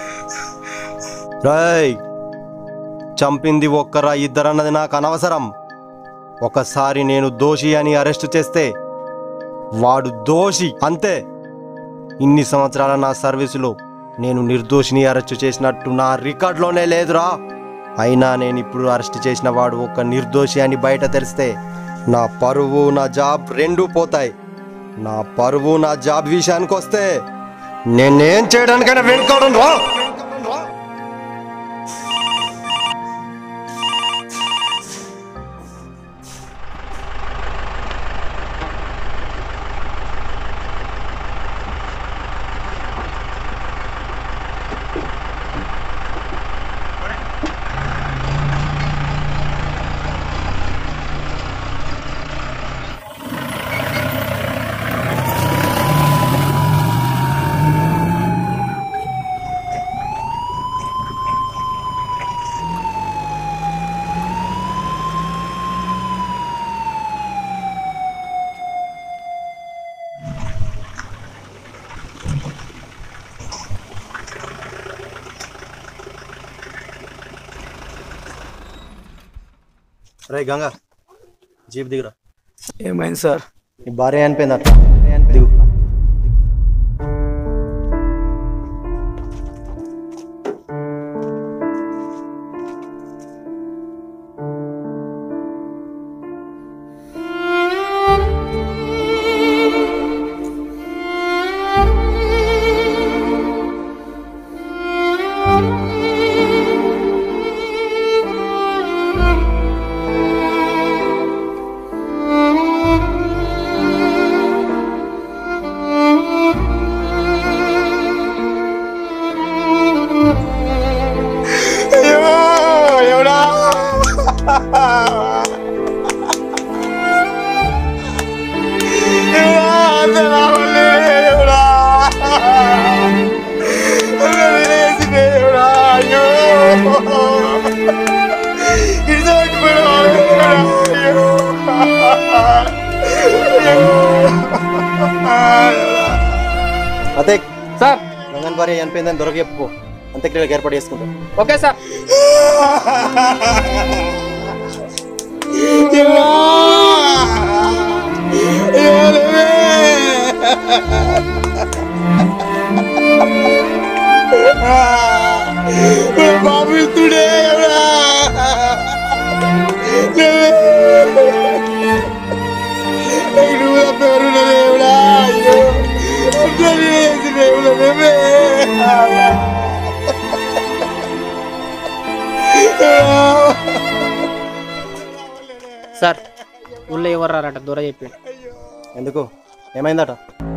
రాయ్ చంపింది ఒక్కరా ఇద్దరన్నది నాకు అనవసరం ఒకసారి నేను దోషి అని అరెస్ట్ చేస్తే వాడు దోషి అంతే ఇన్ని సంవత్సరాల నా సర్వీసులో నేను నిర్దోషిని అరెస్ట్ చేసినట్టు నా రికార్డులోనే లేదురా అయినా నేను ఇప్పుడు అరెస్ట్ చేసిన వాడు ఒక నిర్దోషి అని బయట తెలిస్తే నా పరువు నా జాబ్ రెండూ పోతాయి నా పరువు నా జాబ్ విషయానికి వస్తే నేనేం చేయడానికైనా వెనుకోవడం రా రే గంగా జీప్ దిగురా ఏమైంది సార్ నీ భార్య అనిపోయింది అట్లా దిగు ఎవడా అతే సార్ గంగన్ భార్య చనిపోయిందని దొరక చెప్పు అంత్యక్రియలకు ఏర్పాటు చేసుకుంటాం ఓకే సార్ బాబుతుడే నువ్వు పేరు దేవుడా అయ్యో దేవుడా సార్ ఊళ్ళో ఎవరు రారట దూర చెప్పి ఎందుకు ఏమైందట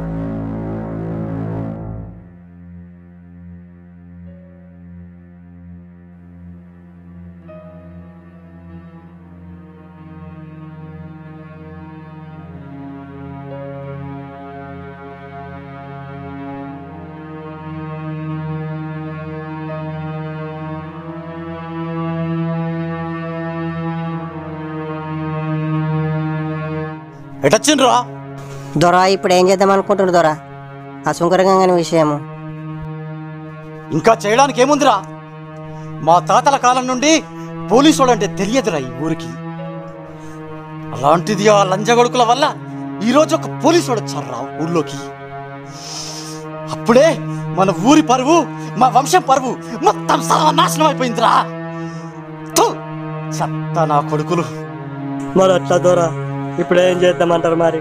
ఎటొచ్చిండ్రా దొర ఇప్పుడు ఏం చేద్దాం అనుకుంటుండ్రు దొర ఆ సుంకరగంగని విషయము ఇంకా చేయడానికి ఏముందిరా మా తాతల కాలం నుండి పోలీసు అంటే తెలియదురా ఈ ఊరికి అలాంటిది ఆ లంజగొడుకుల వల్ల ఈరోజు ఒక పోలీసు వాడు వచ్చారా ఊళ్ళోకి అప్పుడే మన ఊరి పరువు మా వంశం పరువు మొత్తం సర్వనాశనం అయిపోయిందిరా థు! చెత్త నా కొడుకులు మరి అట్లా దొర ఇప్పుడు ఏం చేద్దామంటారు మరి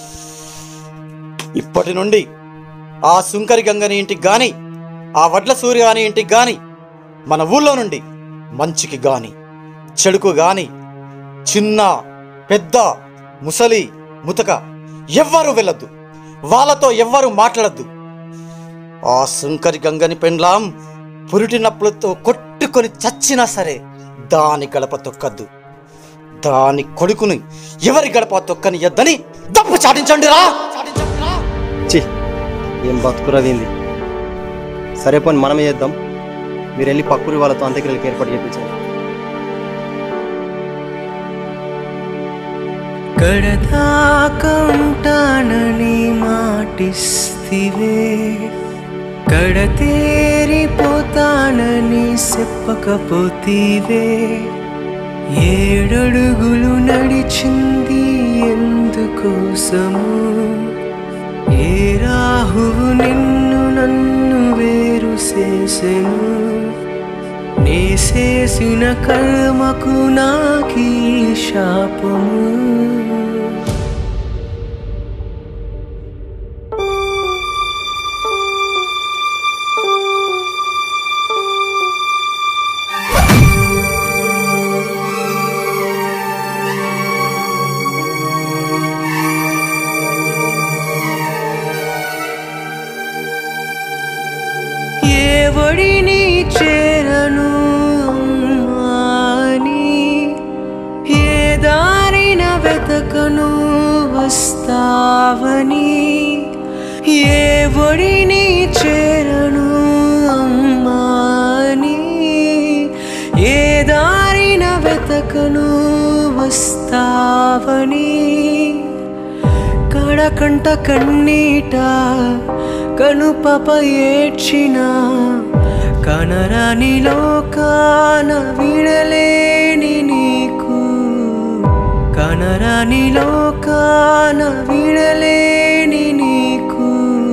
ఇప్పటి నుండి ఆ సుంకరి గంగని ఇంటికి గాని ఆ వడ్ల సూర్య అని ఇంటికి గాని మన ఊళ్ళో నుండి మంచికి గాని చెడుకు గాని చిన్న పెద్ద ముసలి ముతక ఎవ్వరూ వెళ్ళొద్దు వాళ్ళతో ఎవ్వరూ మాట్లాడద్దు ఆ సుంకరి గంగని పెండ్లాం పురిటినప్పులతో కొట్టుకొని చచ్చినా సరే దాని గడప తొక్కద్దు దాని కొడుకుని ఎవరి గడప తొక్కని ఎద్దని దప్పు చాటించండి రా చి ఏం బతుకురవింది సరే పోనీ మనమే చేద్దాం మీరు వెళ్ళి పక్కూరి వాళ్ళతో అంత్యక్రియలకు ఏర్పాటు చేయించండి కడదాకంటానని మాటిస్తివే కడతేరిపోతానని చెప్పకపోతీవే ఏడడుగులు నడిచింది ఎందుకోసము ఏ రాహువు నిన్ను నన్ను వేరు చేసెను నేసేసిన కర్మకు నాకీ శాపము దారిన వెతకను వస్తావని కడకంట కన్నీట కనుపప ఏడ్చిన కనరాని లోకాన విడలేని నీకు కనరాని లోకాన విడలేని నీకు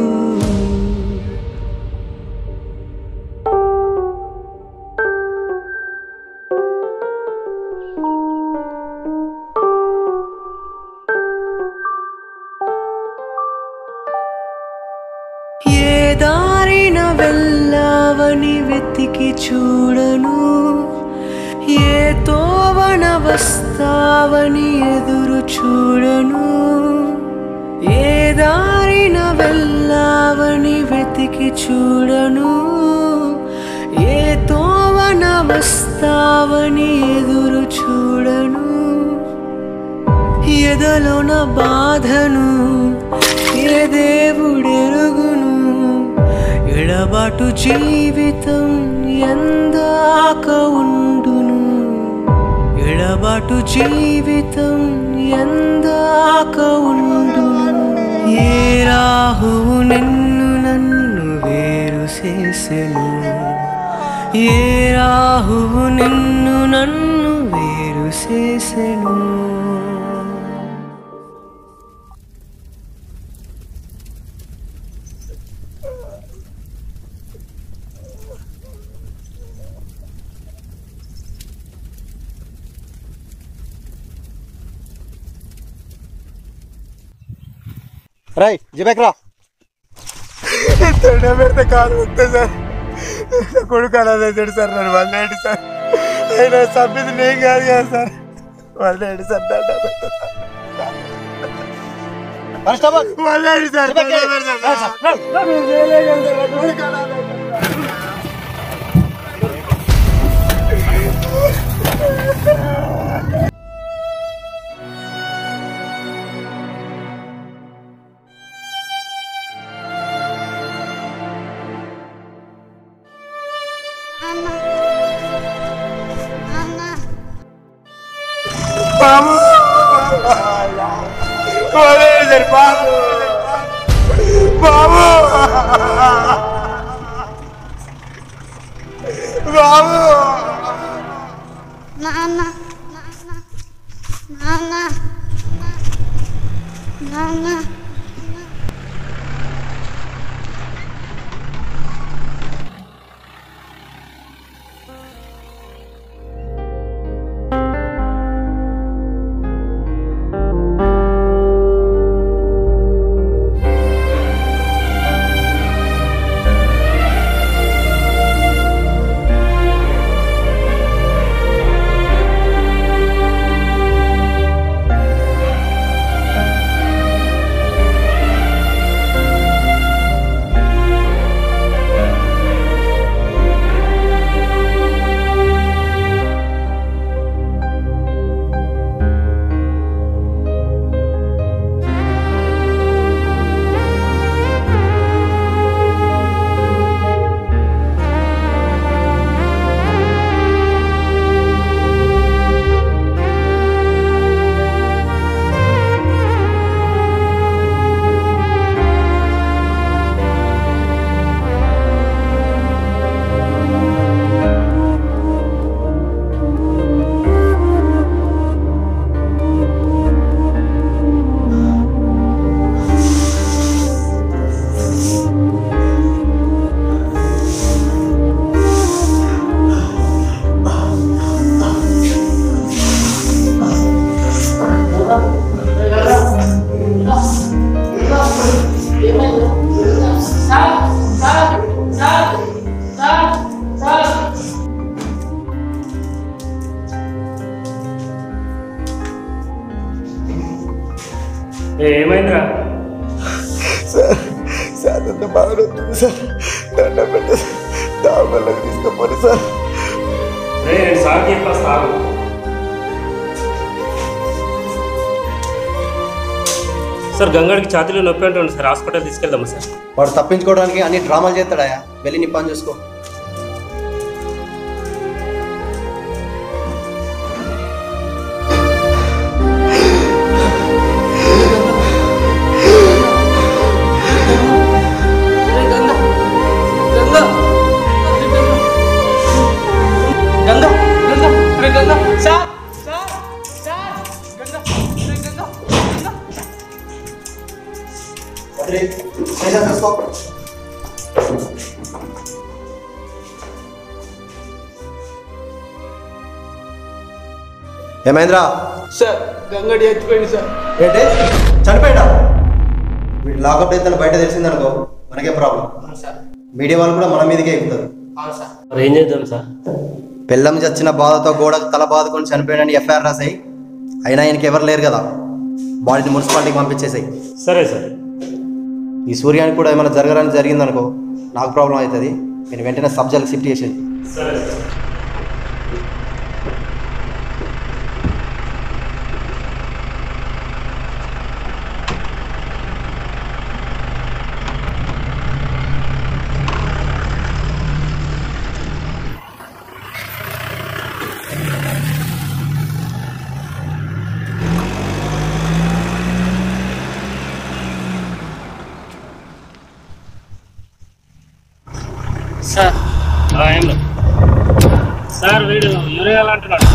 ఏ దారిన వెళ్ళావని వెతికి చూడను ఏ తోవన వస్తావని ఎదురు చూడను ఏ దారిన వెళ్ళావని వెతికి చూడను ఏ తోవన వస్తావని ఎదురు చూడను ఎదలోన బాధను ఏ దేవుడెరుగును ఎడబాటు జీవితం ఎందాక ఉండును ఎడబాటు జీవితం ఎందాక ఉండును ఏ రాహువు నిన్ను నన్ను వేరు చేసెను ఏ రాహువు నిన్ను నన్ను వేరు చేసెను రై జిబెక్ రా దండం పెడితే కాలు వస్తే సార్ నా కొడుకు అలా తెచ్చాడు సార్ నన్ను వదిలేండి సార్ అయినా సభ్యుది నేను కాదు కదా సార్ వదిలేండి సార్ దండం పెడతా సార్ కానిస్టేబుల్ వదిలేండి సార్ దండం పెడతా సార్. నేను చేయలేదు కదా సార్, నా కొడుకు అలా తెచ్చాడు. బాబు వదిలేండి సార్ బాబు బాబు బాబు నాన్న నాన్న నాన్న ఏమైందిరా సార్ సార్ అంత బాగా వస్తుంది సార్ దండం పెట్టి దావల్లోకి తీసుకుపోండి సార్ రే నేను సార్ చెప్పా సాగు సార్ గంగాడికి ఛాతీలో నొప్పి అంటుంది సార్ హాస్పిటల్ తీసుకెళ్దామా సార్ వాడు తప్పించుకోవడానికి అన్ని డ్రామాలు చేస్తాడాయా వెళ్ళి నీ పని చూసుకో చూసుకో ఏమైందిరా సార్ గంగడి ఎత్తిపోయింది సార్ ఏంటి చనిపోయాడా వీడు లాకప్ అయితే బయట తెలిసిందనుకో మనకే ప్రాబ్లం సార్ మీడియా వాళ్ళు కూడా మన మీదకే ఎక్కుతారు అవును సార్ మరి ఏం చేద్దాం సార్ పిల్లం చచ్చిన బాధతో గోడకు తల బాదుకొని చనిపోయాడని ఎఫ్ఐఆర్ రాసాయి అయినా ఆయనకి ఎవరు లేరు కదా బాడీని మున్సిపాలిటీకి పంపించేసాయి సరే సార్ ఈ సూర్యానికి కూడా ఏమైనా జరగడానికి జరిగిందనుకో నాకు ప్రాబ్లం అవుతుంది నేను వెంటనే సబ్జెక్ట్ షిఫ్ట్ చేసేది సరే సార్ ఏం లేదు సార్ వీడు యూరియల్ అంటున్నాడు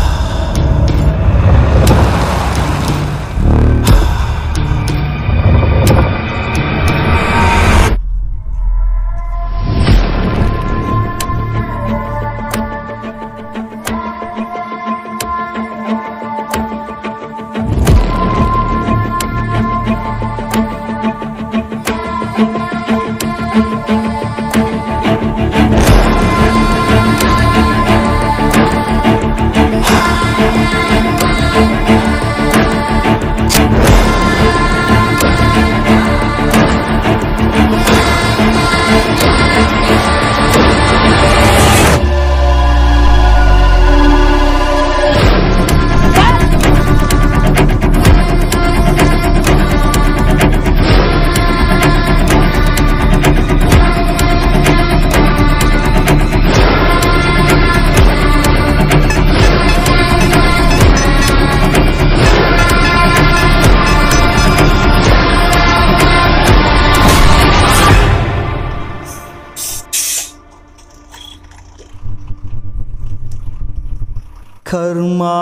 కర్మా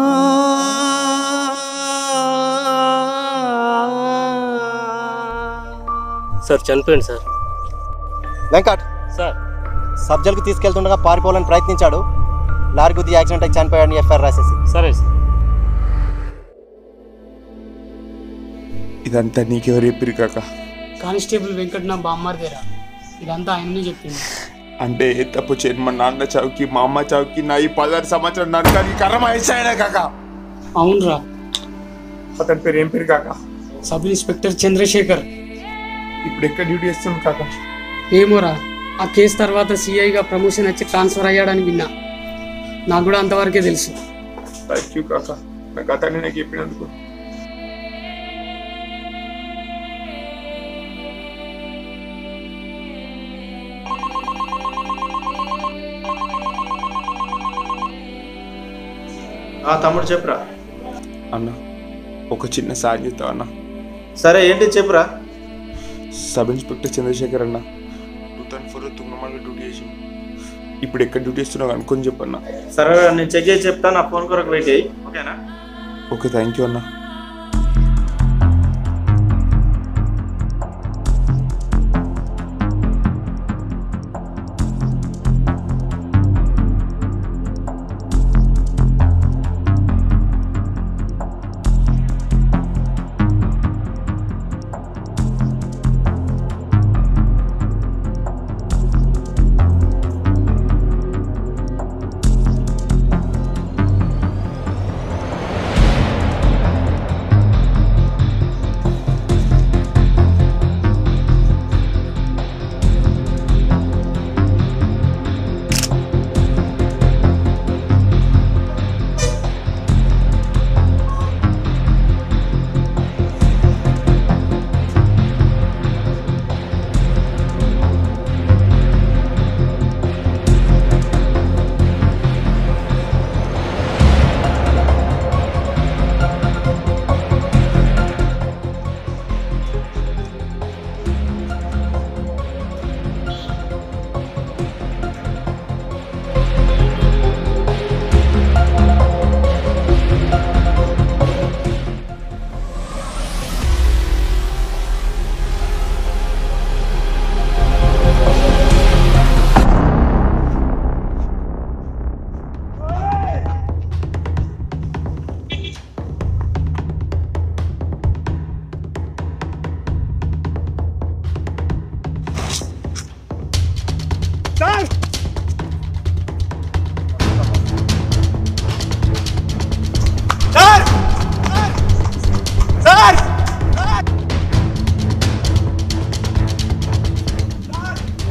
సార్ చనిపోయింది సార్ వెంకట్ సార్ సబ్జెక్ట్కి తీసుకెళ్తుండగా పారిపోవాలని ప్రయత్నించాడు లారీ గుద్ది యాక్సిడెంట్ అయి చనిపోయాడని ఎఫ్ఐఆర్ రాసేసి సరే సార్ ఇదంతా నీకెవరు చెప్పిరు కాక కానిస్టేబుల్ వెంకట్ నా బామ్మారిదేరా ఇదంతా ఆయననే చెప్పింది అంటే ఏ తప్పు చేయను మా నాన్న చావుకి మా అమ్మ చావుకి నా ఈ పదహారు సంవత్సరం నరకానికి కర్మ వేసాయనే కాక అవునరా అతని పేరు ఏం పేరు కాక సబ్ ఇన్స్పెక్టర్ చంద్రశేఖర్ ఇప్పుడు ఎక్కడ డ్యూటీ చేస్తుంది కాక ఏమోరా ఆ కేసు తర్వాత సిఐగా ప్రమోషన్ వచ్చి ట్రాన్స్ఫర్ అయ్యాడని విన్నా నాకు కూడా అంతవరకే తెలుసు థ్యాంక్ యూ కాక నా గతాన్ని నాకు చెప్పినందుకు ఆ తమ్ముడు చెప్పురా అన్న ఒక చిన్న సాయం చేస్తావు అన్న సరే ఏంటి చెప్పురా సబ్ ఇన్స్పెక్టర్ చంద్రశేఖర్ అన్న two thousand four Tungamalli duty చేసి ఇప్పుడు ఎక్కడ డ్యూటీ చేస్తున్నావు అనుకొని చెప్పన్న సరే నేను చెక్ చేసి చెప్తా నా ఫోన్ కొరకు వెయిట్ అయ్యి ఓకేనా ఓకే థ్యాంక్ యూ అన్న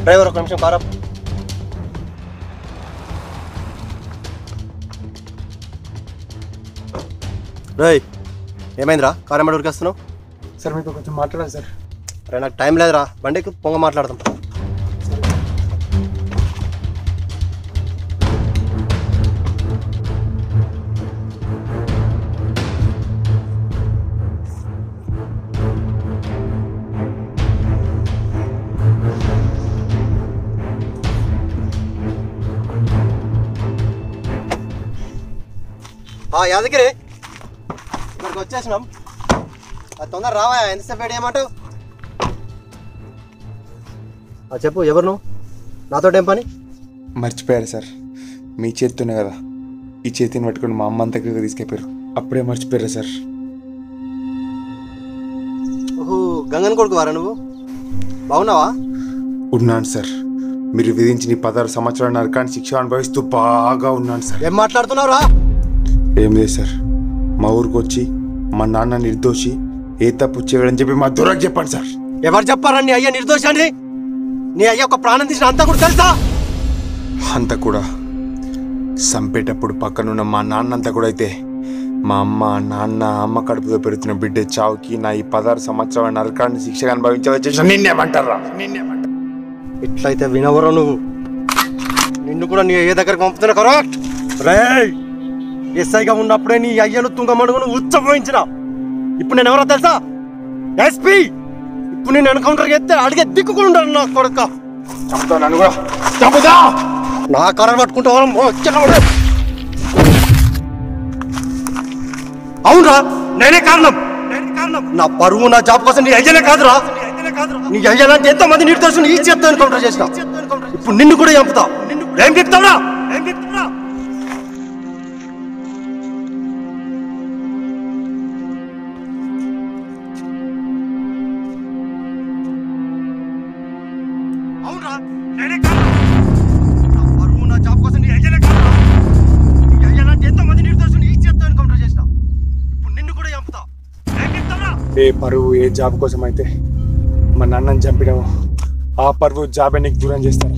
డ్రైవర్ ఒక నిమిషం కారా రేయ్ ఏమైందిరా కార్ ఎంబడి ఉరికేస్తున్నావు సార్ మీతో కొంచెం మాట్లాడాలి సార్ రే నాకు టైం లేదురా బండికి పొంగ మాట్లాడదాం ఆ, యాదగిరి ఇక్కడికి వచ్చేసినాం అది తొందర రావా ఎంతసేపు వెయిట్ చేయమంటావు ఆ, చెప్పు ఎవరు నువ్వు నాతో ఏం పని మర్చిపోయారు సార్ మీ చేత్తోనే కదా ఈ చేతిని పట్టుకొని మా అమ్మ అంతకు తీసుకెళ్ళారు అప్పుడే మర్చిపోయారు సార్ ఓహో గంగన్ కొడుకు వారా నువ్వు బాగున్నావా ఉన్నాను సార్ మీరు విధించిన ఈ పదహారు సంవత్సరాల నరకాన్ని శిక్ష అనుభవిస్తూ బాగా ఉన్నాను సార్ ఏం మాట్లాడుతున్నావురా ఏం లేదు సార్ మా ఊరికి వచ్చి మా నాన్న నిర్దోషి ఏ తప్పు చేయడని చెప్పి మా దూరకు చెప్పండి సార్ ఎవరు చెప్పారా నీ అయ్య నిర్దోషాన్ని నీ అయ్య ఒక ప్రాణం తీసిన అంతా కూడా తెలుసా అంతా కూడా సంపేటప్పుడు పక్కనున్న మా నాన్న అంతా కూడా అయితే మా అమ్మ నాన్న అమ్మ కడుపుతో పెరుగుతున్న బిడ్డ చావుకి నా ఈ పదహారు సంవత్సరాల నరకాన్ని శిక్షగా అనుభవించవచ్చు నిన్నేమంటారా ఇట్లయితే వినవరా నువ్వు నిన్ను కూడా నీ అయ్య దగ్గరకు పంపుతున్నా కరెక్ట్ రేయ్ ఎస్ఐగా ఉన్నప్పుడే నీ అయ్యను తుంగమడుగును ఉచ్చపోయించిన ఇప్పుడు నేను ఎవరో తెలుసా ఎస్పీ ఇప్పుడు నేను ఎన్కౌంటర్ చేస్తే అడిగే దిక్కు కూడా ఉండను నా కొడుక నన్ను కూడా చంపుతా నా కర్ర పట్టుకుంటావు అవునరా నేనే కారణం నా పరువు నా జాబ్ కోసం నీ అయ్యనే కాదురా నీ అయ్యలాంటి ఎంతో మంది నిర్దోషులు ఈ చేత్తో ఎన్కౌంటర్ చేసిన ఇప్పుడు నిన్ను కూడా చంపుతా ఏం చెప్తావురా ఏం చెప్తావురా అవునరా నేనే కారణం నా పరువు నా జాబ్ కోసం నీ అయ్యనే కాదురా నీ అయ్యలాంటి ఎంతో మంది నిర్దోషులు ఈ చేత్తో ఎన్కౌంటర్ చేసిన ఇప్పుడు నిన్ను కూడా చంపుతా ఏం చెప్తావురా ఏ పరువు ఏ జాబ్ కోసం అయితే మా నాన్నని చంపినావు ఆ పరువు జాబే నీకు దూరం చేస్తాను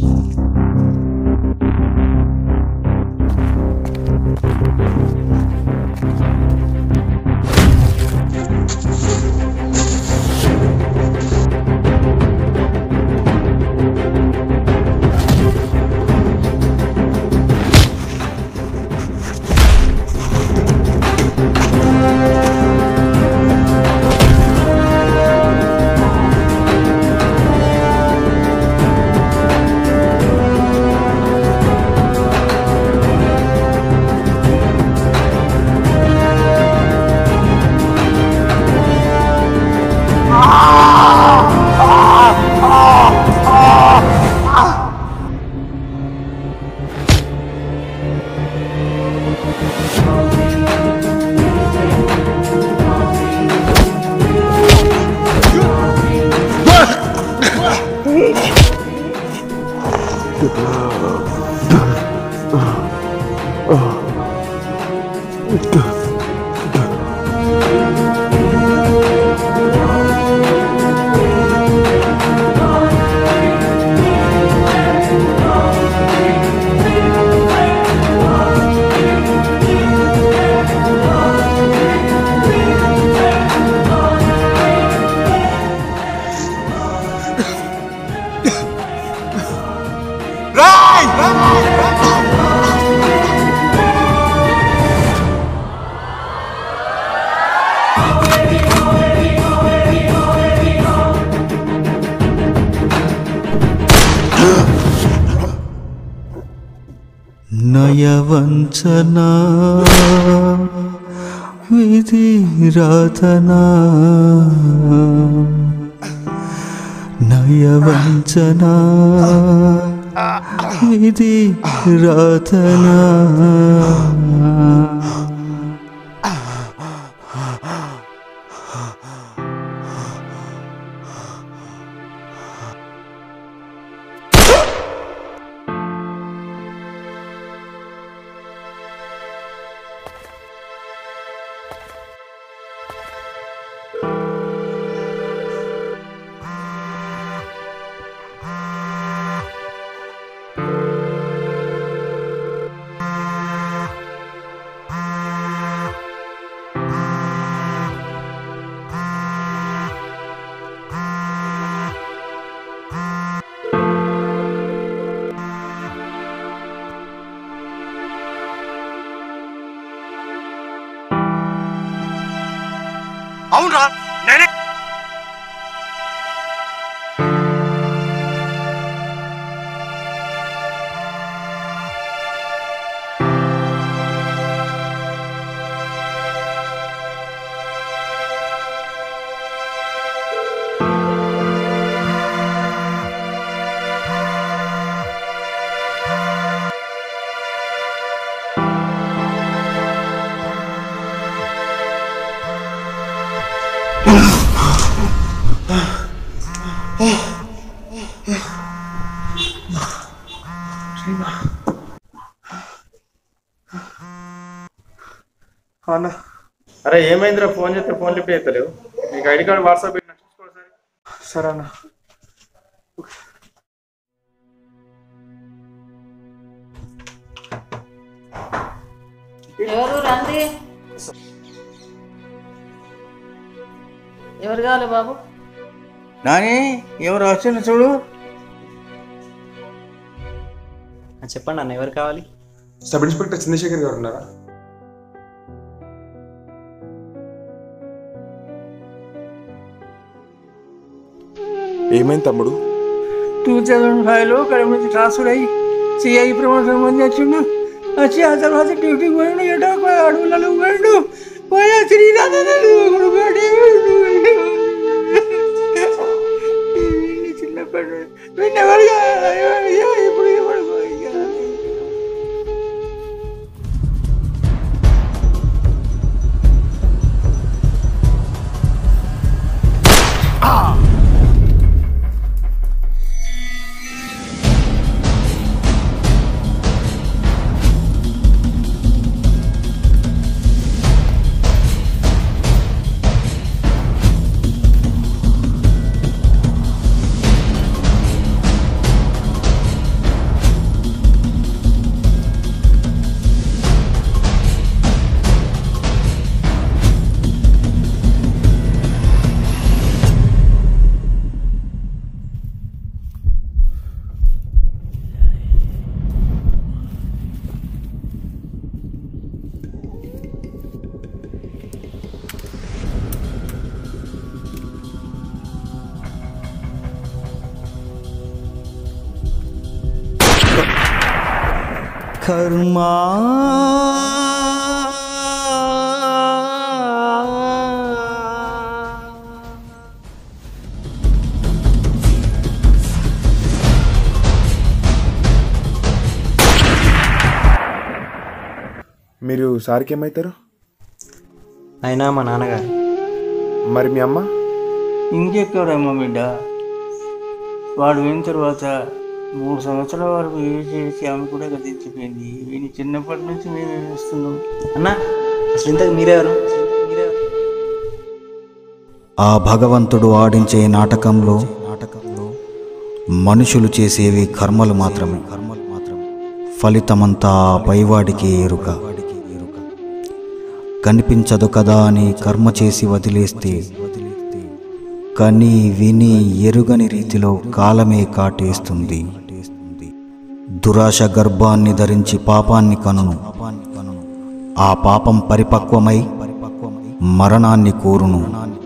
నయవంచనా విధి రాతనా నయవంచనా విధి రాతనా అవునరా నేనే అన్న అరే ఏమైందిరా ఫోన్ చేస్తే ఫోన్ లిఫ్ట్ చేస్తలేవు నీకు ఐడి కార్డ్ వాట్సాప్ పెట్టిన చూసుకో సరే అన్న ఎవరు రండి ఎవరు కావాలి బాబు నాని ఎవరు వచ్చిన చూడు చెప్పండి అన్న ఎవరు కావాలి సబ్ ఇన్స్పెక్టర్ చంద్రశేఖర్ గారు ఉన్నారా ఏమైంది తమ్ముడు టూ థౌజండ్ ఫైవ్లో ఇక్కడ నుంచి ట్రాన్స్ఫర్ అయ్యి సిఐ ప్రమోషన్ మంది వచ్చిండు వచ్చి ఆ తర్వాత డ్యూటీకి పోయిండు ఎటో అడవులలో పోయిండు పోయా శ్రీనాథుడు చిన్నప్పటి విన్నవాడుగా ఇప్పుడు ఇప్పుడు కర్మా మీరు సార్కి ఏమవుతారు అయినా మా నాన్నగారు మరి మీ అమ్మ ఇంకెక్కడమ్మా బిడ్డ వాడు పోయిన తర్వాత మూడు సంవత్సరాల వరకు ఏం చేసి ఆమె కూడా గతించిపోయింది వీని చిన్నప్పటి నుంచి మేము వేస్తున్నాం అన్న అసలు ఇంతకు మీరెవరు ఆ భగవంతుడు ఆడించే నాటకంలో మనుషులు చేసేవి కర్మలు మాత్రమే ఫలితమంతా ఆ పైవాడికి ఎరుక కనిపించదు కదా అని కర్మ చేసి వదిలేస్తే కని విని ఎరుగని రీతిలో కాలమే కాటేస్తుంది దురాశ గర్భాన్ని ధరించి పాపాన్ని కనును ఆ పాపం పరిపక్వమై మరణాన్ని కోరును